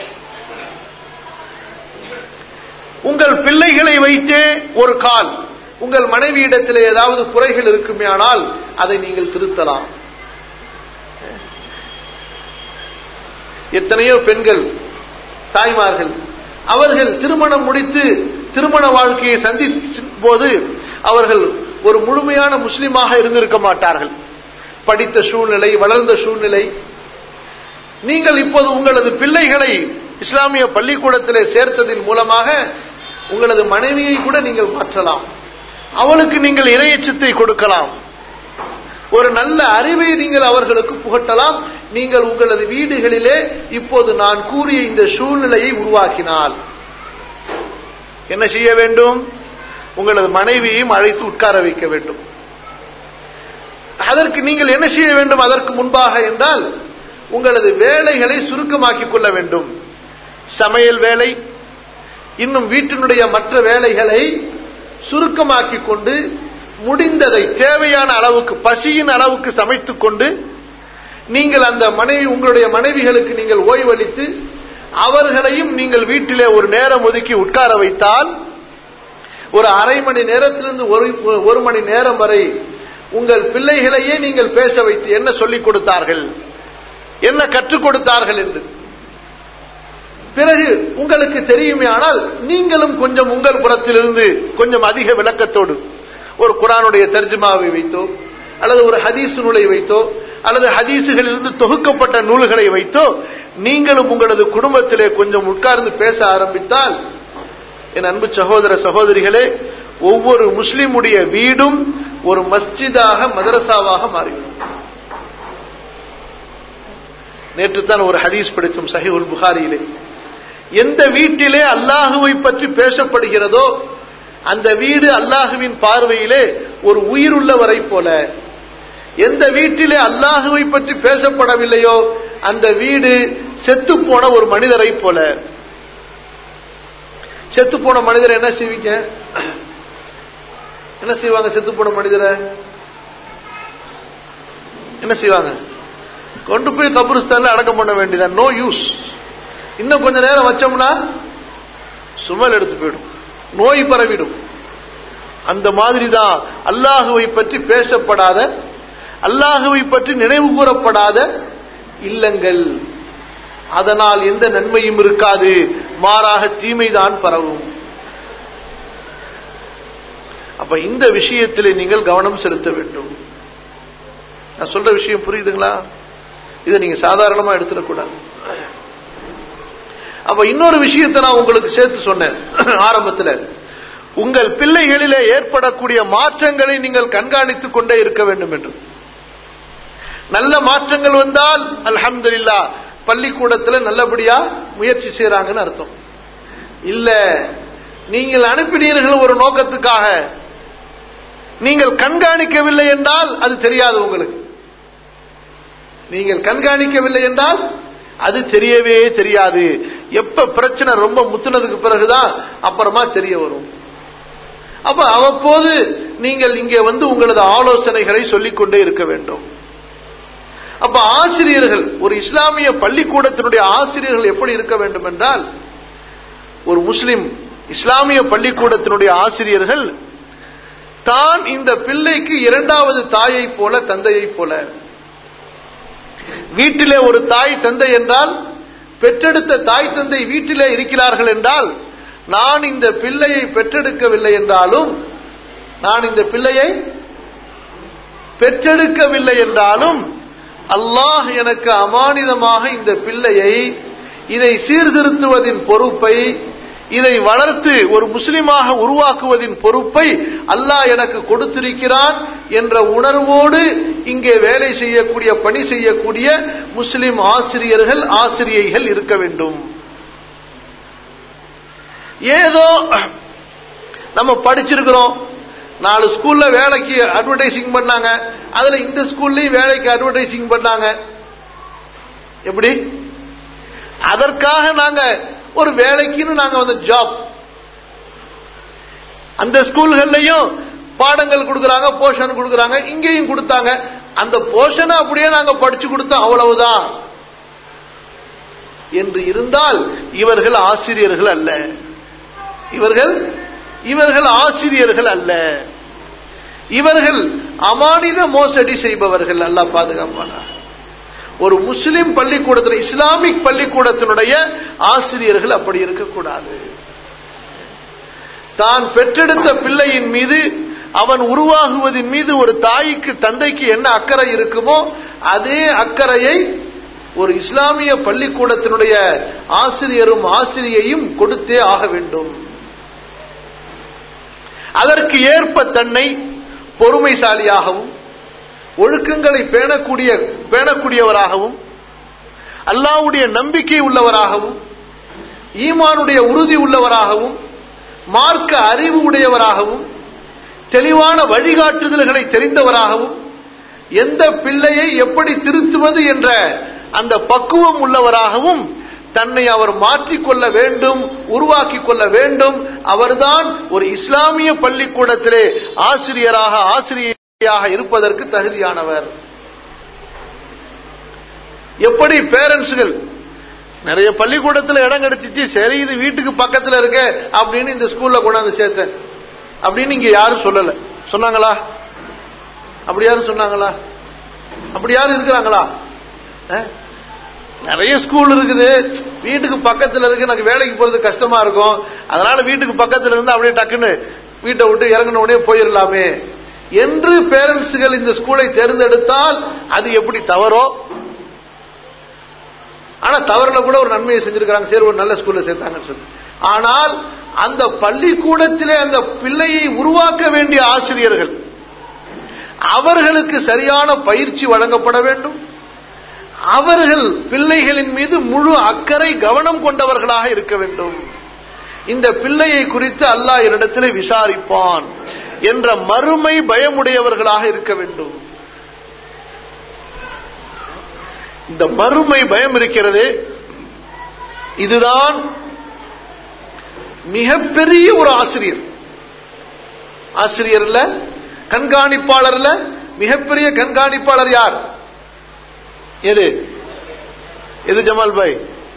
உங்கள் பிள்ளைகளை வைத்தே ஒரு கால் உங்கள் மனைவியிடத்தில் ஏதாவது குறைகள் இருக்குமேயானால் அதை நீங்கள் திருத்தலாம் எத்தனையோ பெண்கள் தாய்மார்கள் அவர்கள் திருமணம் முடித்து திருமண வாழ்க்கையை சந்திக்கும் போது அவர்கள் ஒரு முழுமையான முஸ்லிமாக இருந்திருக்க மாட்டார்கள் படித்த சூழ்நிலை வளர்ந்த சூழ்நிலை நீங்கள் இப்போது உங்களது பிள்ளைகளை இஸ்லாமிய பள்ளிக்கூடத்திலே சேர்த்ததின் மூலமாக உங்களது மனைவியை கூட நீங்கள் மாற்றலாம் அவளுக்கு நீங்கள் இரையச்சத்தை கொடுக்கலாம் ஒரு நல்ல அறிவை நீங்கள் அவர்களுக்கு புகட்டலாம் நீங்கள் உங்களது வீடுகளிலே இப்போது நான் கூறிய இந்த சூழ்நிலையை உருவாக்கினால் என்ன செய்ய வேண்டும் உங்களது மனைவியையும் அழைத்து உட்கார வைக்க வேண்டும் அதற்கு நீங்கள் என்ன செய்ய வேண்டும் அதற்கு முன்பாக என்றால் உங்களது வேலைகளை சுருக்கமாக்கிக் கொள்ள வேண்டும் சமையல் வேலை இன்னும் வீட்டினுடைய மற்ற வேலைகளை சுருக்கமாக்கிக் கொண்டு முடிந்ததை தேவையான அளவுக்கு பசியின் அளவுக்கு சமைத்துக் கொண்டு நீங்கள் அந்த மனைவி உங்களுடைய மனைவிகளுக்கு நீங்கள் ஓய்வளித்து அவர்களையும் நீங்கள் வீட்டிலே ஒரு நேரம் ஒதுக்கி உட்கார வைத்தால் ஒரு அரை மணி நேரத்திலிருந்து ஒரு ஒரு மணி நேரம் வரை உங்கள் பிள்ளைகளையே நீங்கள் பேச வைத்து என்ன சொல்லிக் கொடுத்தார்கள் என்ன கற்றுக் கொடுத்தார்கள் என்று பிறகு உங்களுக்கு தெரியுமே ஆனால் நீங்களும் கொஞ்சம் உங்கள் புறத்திலிருந்து கொஞ்சம் அதிக விளக்கத்தோடு ஒரு குரானுடைய தர்ஜுமாவை வைத்தோ அல்லது ஒரு ஹதீஸ் நூலை வைத்தோ அல்லது ஹதீஸுகளிலிருந்து தொகுக்கப்பட்ட நூல்களை வைத்தோ நீங்களும் உங்களது குடும்பத்திலே கொஞ்சம் உட்கார்ந்து பேச ஆரம்பித்தால் என் அன்பு சகோதர சகோதரிகளே ஒவ்வொரு முஸ்லிமுடைய வீடும் ஒரு மஸ்ஜிதாக மதரசாவாக மாறிவிடும் நேற்று தான் ஒரு ஹதீஸ் படித்தோம் சஹிவுல் புகாரியிலே எந்த வீட்டிலே அல்லாஹுவை பற்றி பேசப்படுகிறதோ அந்த வீடு அல்லாஹுவின் பார்வையிலே ஒரு உயிருள்ளவரை போல எந்த வீட்டிலே அல்லாஹுவை பற்றி பேசப்படவில்லையோ அந்த வீடு செத்து போன ஒரு மனிதரை போல செத்து போன மனிதரை என்ன செய்வீங்க என்ன செய்வாங்க செத்து போன மனிதரை என்ன செய்வாங்க கொண்டு போய் கபுரிஸ்தான்ல அடக்கம் பண்ண வேண்டியதான் நோ யூஸ் இன்னும் கொஞ்ச நேரம் வச்சோம்னா சுமல் எடுத்து போயிடும் நோய் பரவிடும் அந்த மாதிரி தான் அல்லாஹுவை பற்றி பேசப்படாத அல்லாஹுவை பற்றி நினைவு கூறப்படாத இல்லங்கள் அதனால் எந்த நன்மையும் இருக்காது மாறாக தீமைதான் பரவும் அப்ப இந்த விஷயத்தில் நீங்கள் கவனம் செலுத்த வேண்டும் நான் சொல்ற விஷயம் புரியுதுங்களா இதை நீங்க சாதாரணமா எடுத்துடக்கூடாது அப்ப இன்னொரு விஷயத்தை நான் உங்களுக்கு சேர்த்து சொன்னேன் ஆரம்பத்தில் உங்கள் பிள்ளைகளிலே ஏற்படக்கூடிய மாற்றங்களை நீங்கள் கண்காணித்துக் கொண்டே இருக்க வேண்டும் என்று நல்ல மாற்றங்கள் வந்தால் அல்ஹம்துலில்லா பள்ளிக்கூடத்தில் நல்லபடியா முயற்சி செய்யறாங்கன்னு அர்த்தம் இல்ல நீங்கள் அனுப்பினீர்கள் ஒரு நோக்கத்துக்காக நீங்கள் கண்காணிக்கவில்லை என்றால் அது தெரியாது உங்களுக்கு நீங்கள் கண்காணிக்கவில்லை என்றால் அது தெரியவே தெரியாது எப்ப பிரச்சனை ரொம்ப முத்துனதுக்கு பிறகுதான் அப்புறமா தெரிய வரும் அப்ப அவ்வப்போது நீங்கள் இங்கே வந்து உங்களது ஆலோசனைகளை சொல்லிக் கொண்டே இருக்க வேண்டும் அப்ப ஆசிரியர்கள் ஒரு இஸ்லாமிய பள்ளிக்கூடத்தினுடைய ஆசிரியர்கள் எப்படி இருக்க வேண்டும் என்றால் ஒரு முஸ்லிம் இஸ்லாமிய பள்ளிக்கூடத்தினுடைய ஆசிரியர்கள் தான் இந்த பிள்ளைக்கு இரண்டாவது தாயை போல தந்தையை போல வீட்டிலே ஒரு தாய் தந்தை என்றால் பெற்றெடுத்த தாய் தந்தை வீட்டிலே இருக்கிறார்கள் என்றால் நான் இந்த பிள்ளையை பெற்றெடுக்கவில்லை என்றாலும் நான் இந்த பிள்ளையை பெற்றெடுக்கவில்லை என்றாலும் அல்லாஹ் எனக்கு அமானிதமாக இந்த பிள்ளையை இதை சீர்திருத்துவதின் பொறுப்பை இதை வளர்த்து ஒரு முஸ்லிமாக உருவாக்குவதின் பொறுப்பை அல்லாஹ் எனக்கு கொடுத்திருக்கிறான் என்ற உணர்வோடு இங்கே வேலை செய்யக்கூடிய பணி செய்யக்கூடிய முஸ்லிம் ஆசிரியர்கள் ஆசிரியைகள் இருக்க வேண்டும் ஏதோ நம்ம படிச்சிருக்கிறோம் நாலு ஸ்கூல்ல வேலைக்கு அட்வர்டைசிங் பண்ணாங்க அதுல இந்த ஸ்கூல்லயும் வேலைக்கு அட்வர்டைசிங் பண்ணாங்க எப்படி அதற்காக நாங்க ஒரு வேலைக்குன்னு நாங்க வந்து ஜாப் அந்த ஸ்கூல்கள்லயும் பாடங்கள் கொடுக்கறாங்க போஷன் கொடுக்கறாங்க இங்கேயும் கொடுத்தாங்க அந்த போஷனை அப்படியே நாங்க படிச்சு கொடுத்தோம் அவ்வளவுதான் என்று இருந்தால் இவர்கள் ஆசிரியர்கள் அல்ல இவர்கள் இவர்கள் ஆசிரியர்கள் அல்ல இவர்கள் அமானித மோசடி செய்பவர்கள் அல்ல பாதுகாப்பான ஒரு முஸ்லிம் பள்ளிக்கூடத்தில் இஸ்லாமிக் பள்ளிக்கூடத்தினுடைய ஆசிரியர்கள் அப்படி இருக்கக்கூடாது தான் பெற்றெடுத்த பிள்ளையின் மீது அவன் உருவாகுவதின் மீது ஒரு தாய்க்கு தந்தைக்கு என்ன அக்கறை இருக்குமோ அதே அக்கறையை ஒரு இஸ்லாமிய பள்ளிக்கூடத்தினுடைய ஆசிரியரும் ஆசிரியையும் கொடுத்தே ஆக வேண்டும் அதற்கு ஏற்ப தன்னை பொறுமைசாலியாகவும் ஒழுக்கங்களை பேணக்கூடிய பேணக்கூடியவராகவும் அல்லாவுடைய நம்பிக்கை உள்ளவராகவும் ஈமானுடைய உறுதி உள்ளவராகவும் மார்க்க அறிவு உடையவராகவும் தெளிவான வழிகாட்டுதல்களை தெரிந்தவராகவும் எந்த பிள்ளையை எப்படி திருத்துவது என்ற அந்த பக்குவம் உள்ளவராகவும் தன்னை அவர் மாற்றிக்கொள்ள வேண்டும் உருவாக்கிக் கொள்ள வேண்டும் அவர்தான் ஒரு இஸ்லாமிய பள்ளிக்கூடத்திலே ஆசிரியராக ஆசிரியராக இருப்பதற்கு தகுதியானவர் எப்படி பேரண்ட்ஸ்கள் நிறைய பள்ளிக்கூடத்தில் இடம் கிடைச்சிச்சு சரி இது வீட்டுக்கு பக்கத்தில் இருக்க அப்படின்னு இந்த ஸ்கூல்ல கொண்டாந்து சேர்த்தேன் அப்படின்னு இங்க யாரும் சொல்லல சொன்னாங்களா அப்படி யாரும் சொன்னாங்களா அப்படி யாரும் இருக்கிறாங்களா நிறைய ஸ்கூல் இருக்குது வீட்டுக்கு பக்கத்துல இருக்கு எனக்கு வேலைக்கு போறது கஷ்டமா இருக்கும் அதனால வீட்டுக்கு பக்கத்துல இருந்து அப்படியே டக்குன்னு வீட்டை விட்டு இறங்கின உடனே போயிடலாமே என்று பேரண்ட்ஸ்கள் இந்த ஸ்கூலை தேர்ந்தெடுத்தால் அது எப்படி தவறோ ஆனா தவறுல கூட ஒரு நன்மையை செஞ்சிருக்காங்க சரி ஒரு நல்ல ஸ்கூல்ல சேர்த்தாங்கன்னு சொல்லி ஆனால் அந்த பள்ளிக்கூடத்திலே அந்த பிள்ளையை உருவாக்க வேண்டிய ஆசிரியர்கள் அவர்களுக்கு சரியான பயிற்சி வழங்கப்பட வேண்டும் அவர்கள் பிள்ளைகளின் மீது முழு அக்கறை கவனம் கொண்டவர்களாக இருக்க வேண்டும் இந்த பிள்ளையை குறித்து அல்லாஹ் என்னிடத்தில் விசாரிப்பான் என்ற மறுமை பயமுடையவர்களாக இருக்க வேண்டும் இந்த மறுமை பயம் இருக்கிறது இதுதான் மிகப்பெரிய ஒரு ஆசிரியர் ஆசிரியர்ல கண்காணிப்பாளர்ல மிகப்பெரிய கண்காணிப்பாளர் யார் எது எது ஜமால் பாய்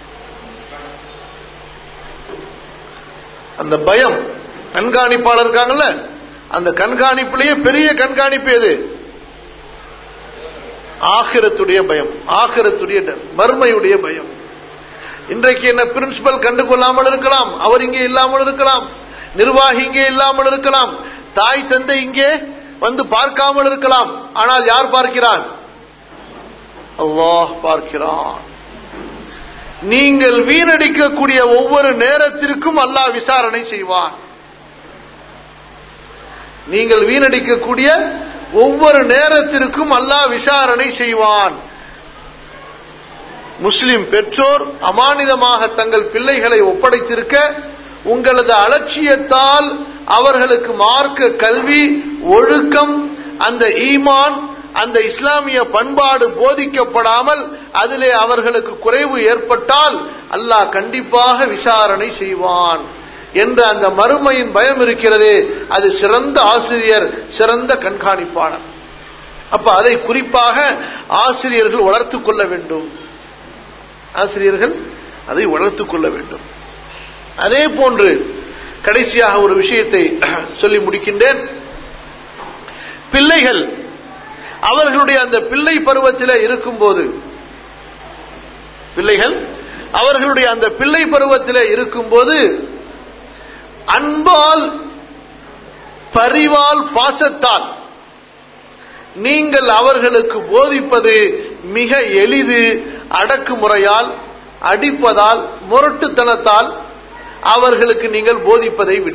அந்த பயம் கண்காணிப்பாளர் இருக்காங்கல்ல அந்த கண்காணிப்புலயே பெரிய கண்காணிப்பு எது ஆகிரத்துடைய பயம் ஆகிரத்துடைய மறுமையுடைய பயம் இன்றைக்கு என்ன பிரின்சிபல் கண்டுகொள்ளாமல் இருக்கலாம் அவர் இங்கே இல்லாமல் இருக்கலாம் நிர்வாகி இங்கே இல்லாமல் இருக்கலாம் தாய் தந்தை இங்கே வந்து பார்க்காமல் இருக்கலாம் ஆனால் யார் பார்க்கிறான் அல்லாஹ் பார்க்கிறான் நீங்கள் வீணடிக்கக்கூடிய ஒவ்வொரு நேரத்திற்கும் அல்லாஹ் விசாரணை செய்வான் நீங்கள் வீணடிக்கக்கூடிய ஒவ்வொரு நேரத்திற்கும் அல்லாஹ் விசாரணை செய்வான் முஸ்லிம் பெற்றோர் அமானிதமாக தங்கள் பிள்ளைகளை ஒப்படைத்திருக்க உங்களது அலட்சியத்தால் அவர்களுக்கு மார்க்க கல்வி ஒழுக்கம் அந்த ஈமான் அந்த இஸ்லாமிய பண்பாடு போதிக்கப்படாமல் அதிலே அவர்களுக்கு குறைவு ஏற்பட்டால் அல்லாஹ் கண்டிப்பாக விசாரணை செய்வான் என்ற அந்த மறுமையின் பயம் இருக்கிறதே அது சிறந்த ஆசிரியர் சிறந்த கண்காணிப்பாளர் அப்ப அதை குறிப்பாக ஆசிரியர்கள் வளர்த்துக் கொள்ள வேண்டும் ஆசிரியர்கள் அதை வளர்த்துக் கொள்ள வேண்டும் அதே போன்று கடைசியாக ஒரு விஷயத்தை சொல்லி முடிக்கின்றேன் பிள்ளைகள் அவர்களுடைய அந்த பிள்ளை பருவத்தில் இருக்கும்போது பிள்ளைகள் அவர்களுடைய அந்த பிள்ளை பருவத்தில் இருக்கும்போது அன்பால் பரிவால் பாசத்தால் நீங்கள் அவர்களுக்கு போதிப்பது மிக எளிது அடக்குமுறையால் அடிப்பதால் முரட்டுத்தனத்தால் அவர்களுக்கு நீங்கள் போதிப்பதை விட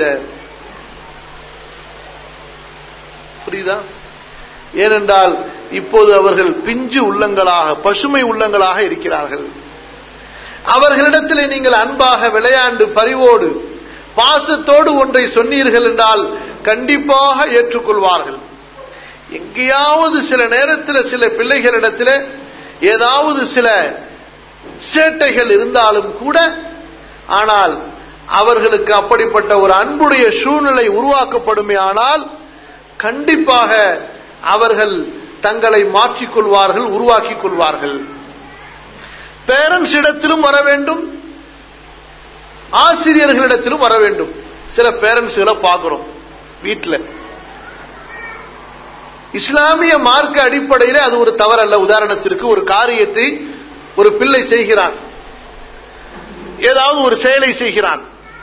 புரியுதா ஏனென்றால் இப்போது அவர்கள் பிஞ்சு உள்ளங்களாக பசுமை உள்ளங்களாக இருக்கிறார்கள் அவர்களிடத்தில் நீங்கள் அன்பாக விளையாண்டு பரிவோடு பாசத்தோடு ஒன்றை சொன்னீர்கள் என்றால் கண்டிப்பாக ஏற்றுக்கொள்வார்கள் எங்கேயாவது சில நேரத்தில் சில பிள்ளைகளிடத்தில் ஏதாவது சில சேட்டைகள் இருந்தாலும் கூட ஆனால் அவர்களுக்கு அப்படிப்பட்ட ஒரு அன்புடைய சூழ்நிலை உருவாக்கப்படுமே ஆனால் கண்டிப்பாக அவர்கள் தங்களை மாற்றிக்கொள்வார்கள் உருவாக்கிக் கொள்வார்கள் பேரண்ட்ஸ் இடத்திலும் வர வேண்டும் ஆசிரியர்களிடத்திலும் வர வேண்டும் சில பேரண்ட்ஸ்களை பார்க்கிறோம் வீட்டில் இஸ்லாமிய மார்க்க அடிப்படையில் அது ஒரு தவறல்ல உதாரணத்திற்கு ஒரு காரியத்தை ஒரு பிள்ளை செய்கிறான் ஏதாவது ஒரு செயலை செய்கிறான்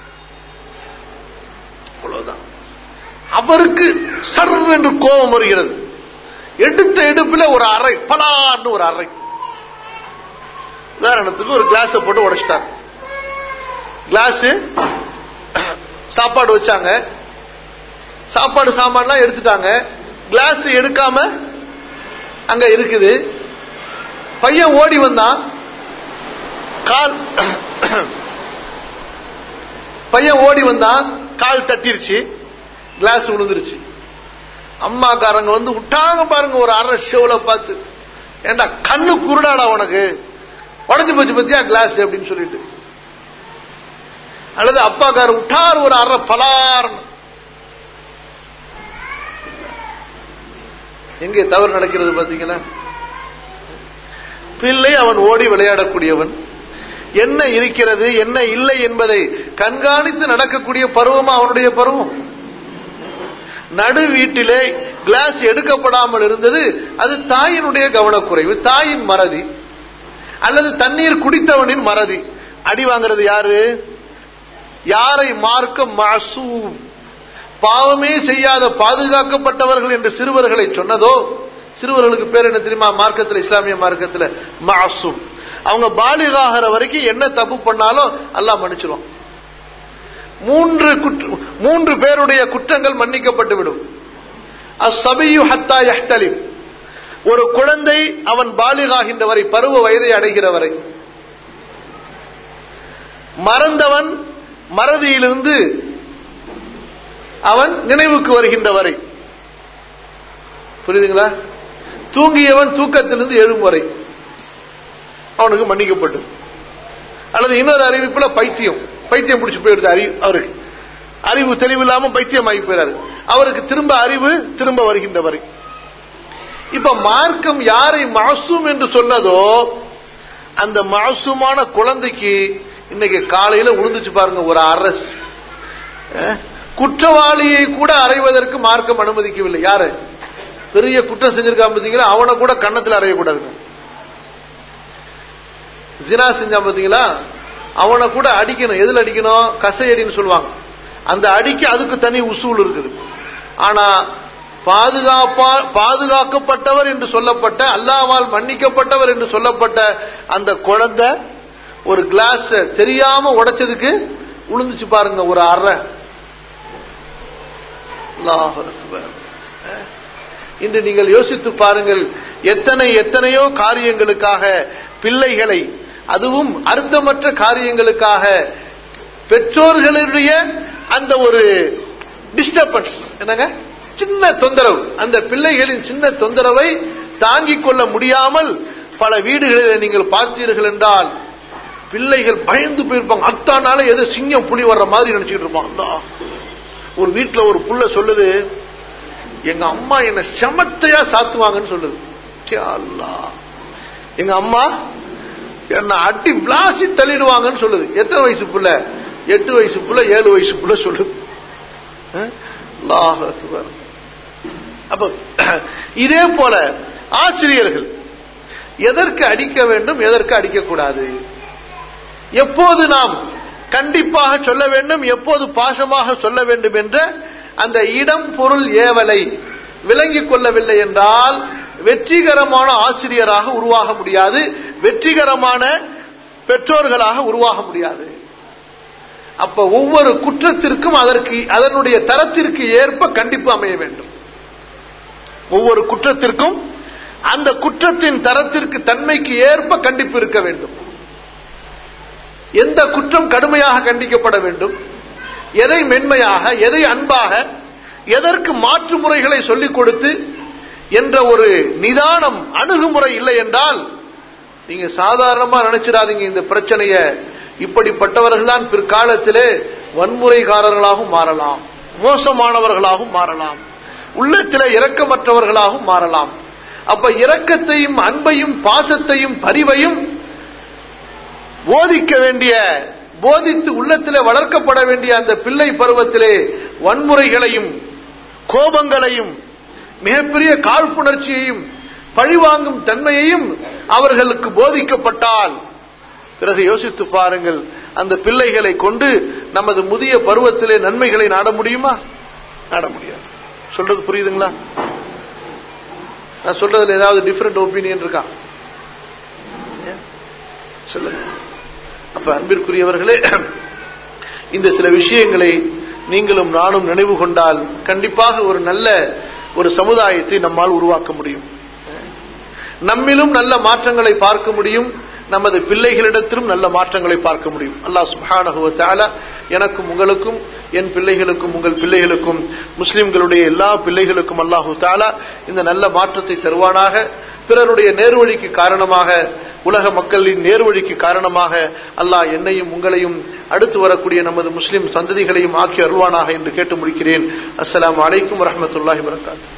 அவ்வளவுதான் அவருக்கு சர் என்று கோபம் வருகிறது எடுத்த எடுப்பில் ஒரு அறை பலார்னு ஒரு அறை உதாரணத்துக்கு ஒரு கிளாஸ் போட்டு உடைச்சிட்டாங்க கிளாஸ் சாப்பாடு வச்சாங்க சாப்பாடு சாமான்லாம் எடுத்துட்டாங்க கிளாஸ் எடுக்காம அங்க இருக்குது பையன் ஓடி வந்தான் கால் பையன் ஓடி வந்தான் கால் தட்டிருச்சு கிளாஸ் விழுந்துருச்சு அம்மாக்காரங்க வந்து விட்டாங்க பாருங்க ஒரு அரை ஷோல பார்த்து ஏண்டா கண்ணு குருடாடா உனக்கு உடஞ்சு போச்சு பத்தியா கிளாஸ் அப்படின்னு சொல்லிட்டு அல்லது அப்பாக்கார விட்டார் ஒரு அரை பலார் எங்கே தவறு நடக்கிறது பாத்தீங்களா பிள்ளை அவன் ஓடி விளையாடக்கூடியவன் என்ன இருக்கிறது என்ன இல்லை என்பதை கண்காணித்து நடக்கக்கூடிய பருவமா அவனுடைய பருவம் நடு வீட்டிலே கிளாஸ் எடுக்கப்படாமல் இருந்தது அது தாயினுடைய கவனக்குறைவு தாயின் மறதி அல்லது தண்ணீர் குடித்தவனின் மறதி அடி வாங்கிறது யாரு யாரை மார்க்க மாசூம் பாவமே செய்யாத பாதுகாக்கப்பட்டவர்கள் என்று சிறுவர்களை சொன்னதோ சிறுவர்களுக்கு பேர் என்ன தெரியுமா மார்க்கத்தில் இஸ்லாமிய மார்க்கத்தில் மாசூம் அவங்க பாலிகாகிற வரைக்கும் என்ன தப்பு பண்ணாலும் அல்லாஹ் மன்னிச்சிரும் மூன்று மூன்று பேருடைய குற்றங்கள் மன்னிக்கப்பட்டு விடும் அசபியு ஹத்தா யஹ்தலிம் ஒரு குழந்தை அவன் பாலிகாகின்ற வரை பருவ வயதை அடைகிற வரை மறந்தவன் மறதியிலிருந்து அவன் நினைவுக்கு வருகின்ற வரை புரியுதுங்களா தூங்கியவன் தூக்கத்திலிருந்து எழும் வரை அவனுக்கு மன்னிக்கப்பட்டு அல்லது இன்னொரு அறிவிப்புல பைத்தியம் பைத்தியம் பிடிச்சு போயிடுது அறிவு அவருக்கு அறிவு தெளிவில்லாம பைத்தியம் ஆகி போயிறாரு அவருக்கு திரும்ப அறிவு திரும்ப வருகின்ற வரை இப்ப மார்க்கம் யாரை மாசூம் என்று சொன்னதோ அந்த மாசூமான குழந்தைக்கு இன்னைக்கு காலையில உழுந்துச்சு பாருங்க ஒரு அரசு குற்றவாளியை கூட அறைவதற்கு மார்க்கம் அனுமதிக்கவில்லை யாரு பெரிய குற்றம் செஞ்சிருக்கான் பாத்தீங்களா அவனை கூட கன்னத்தில் அறையக்கூடாது ஜினா செஞ்சான் பாத்தீங்களா அவனை கூட அடிக்கணும் எதுல அடிக்கணும் கசையடின்னு சொல்லுவாங்க அந்த அடிக்கு அதுக்கு தனி உசூல் இருக்குது ஆனா பாதுகாப்பா பாதுகாக்கப்பட்டவர் என்று சொல்லப்பட்ட அல்லாவால் மன்னிக்கப்பட்டவர் என்று சொல்லப்பட்ட அந்த குழந்தை ஒரு கிளாஸ் தெரியாம உடைச்சதுக்கு உளுந்துச்சு பாருங்க ஒரு அறை இன்று நீங்கள் யோசித்து பாருங்கள் எத்தனை எத்தனையோ காரியங்களுக்காக பிள்ளைகளை அதுவும் அர்த்தமற்ற காரியங்களுக்காக பெற்றோர்களுடைய அந்த ஒரு டிஸ்டர்பன்ஸ் என்னங்க சின்ன தொந்தரவு அந்த பிள்ளைகளின் சின்ன தொந்தரவை தாங்கிக் கொள்ள முடியாமல் பல வீடுகளில் நீங்கள் பார்த்தீர்கள் என்றால் பிள்ளைகள் பயந்து போயிருப்பாங்க அத்தானால ஏதோ சிங்கம் புலி வர்ற மாதிரி நினைச்சிட்டு இருப்பான் அல்லாஹ். ஒரு வீட்டுல ஒரு புள்ள சொல்லுது எங்க அம்மா என்ன செமத்தையா சாத்துவாங்கன்னு சொல்லுது ச்சே அல்லாஹ். எங்க அம்மா என்ன அடி விளாசி தள்ளிடுவாங்கன்னு சொல்லுது எத்தனை வயசு புள்ள எட்டு வயசு புள்ள ஏழு வயசு புள்ள சொல்லுது அஹ்? அல்லாஹ் அக்பர். அப்ப இதே போல ஆசிரியர்கள் எதற்கு அடிக்க வேண்டும் எதற்கு அடிக்கக்கூடாது எப்போது நாம் கண்டிப்பாக சொல்ல வேண்டும் எப்போது பாசமாக சொல்ல வேண்டும் என்ற அந்த இடம் பொருள் ஏவலை விளங்கிக் கொள்ளவில்லை என்றால் வெற்றிகரமான ஆசிரியராக உருவாக முடியாது வெற்றிகரமான பெற்றோர்களாக உருவாக முடியாது அப்ப ஒவ்வொரு குற்றத்திற்கும் அதற்கு அதனுடைய தரத்திற்கு ஏற்ப கண்டிப்பு அமைய வேண்டும் ஒவ்வொரு குற்றத்திற்கும் அந்த குற்றத்தின் தரத்திற்கு தன்மைக்கு ஏற்ப கண்டிப்பு இருக்க வேண்டும் எந்த குற்றம் கடுமையாக கண்டிக்கப்பட வேண்டும் எதை மென்மையாக எதை அன்பாக எதற்கு மாற்று முறைகளை சொல்லிக் கொடுத்து என்ற ஒரு நிதானம் அணுகுமுறை இல்லை என்றால் நீங்க சாதாரணமா நினைச்சிடாதீங்க இந்த பிரச்சனைய இப்படிப்பட்டவர்கள் தான் பிற்காலத்திலே வன்முறைகாரர்களாகவும் மாறலாம் மோசமானவர்களாகவும் மாறலாம் உள்ளத்திலே இரக்கமற்றவர்களாகவும் மாறலாம் அப்ப இரக்கத்தையும் அன்பையும் பாசத்தையும் பரிவையும் போதிக்க வேண்டிய போதித்து உள்ளத்திலே வளர்க்கப்பட வேண்டிய அந்த பிள்ளை பருவத்திலே வன்முறைகளையும் கோபங்களையும் மிகப்பெரிய காழ்ப்புணர்ச்சியையும் பழிவாங்கும் தன்மையையும் அவர்களுக்கு போதிக்கப்பட்டால் பிறகு யோசித்து பாருங்கள் அந்த பிள்ளைகளை கொண்டு நமது முதிய பருவத்திலே நன்மைகளை நாட முடியுமா நாட முடியாது சொல்றது புரியுதுங்களா நான் சொல்றதுல ஏதாவது டிஃபரெண்ட் ஒப்பீனியன் இருக்கா ஏன்? சொல்லுங்க அப்ப அன்பிற்குரியவர்களே இந்த சில விஷயங்களை நீங்களும் நானும் நினைவு கொண்டால் கண்டிப்பாக ஒரு நல்ல ஒரு சமுதாயத்தை நம்மால் உருவாக்க முடியும் நம்மிலும் நல்ல மாற்றங்களை பார்க்க முடியும் நமது பிள்ளைகளிடத்திலும் நல்ல மாற்றங்களை பார்க்க முடியும் அல்லாஹ் சுப்ஹானஹு வ தஆலா எனக்கும் உங்களுக்கும் என் பிள்ளைகளுக்கும் உங்கள் பிள்ளைகளுக்கும் முஸ்லிம்களுடைய எல்லா பிள்ளைகளுக்கும் அல்லாஹு தாலா இந்த நல்ல மாற்றத்தை தருவானாக பிறருடைய நேர்வழிக்கு காரணமாக உலக மக்களின் நேர்வழிக்கு காரணமாக அல்லாஹ் என்னையும் உங்களையும் அடுத்து வரக்கூடிய நமது முஸ்லிம் சந்ததிகளையும் ஆக்கி அருள்வானாக என்று கேட்டு முடிக்கிறேன் அஸ்ஸலாமு அலைக்கும் வரஹ்மத்துல்லாஹி வரகாத்து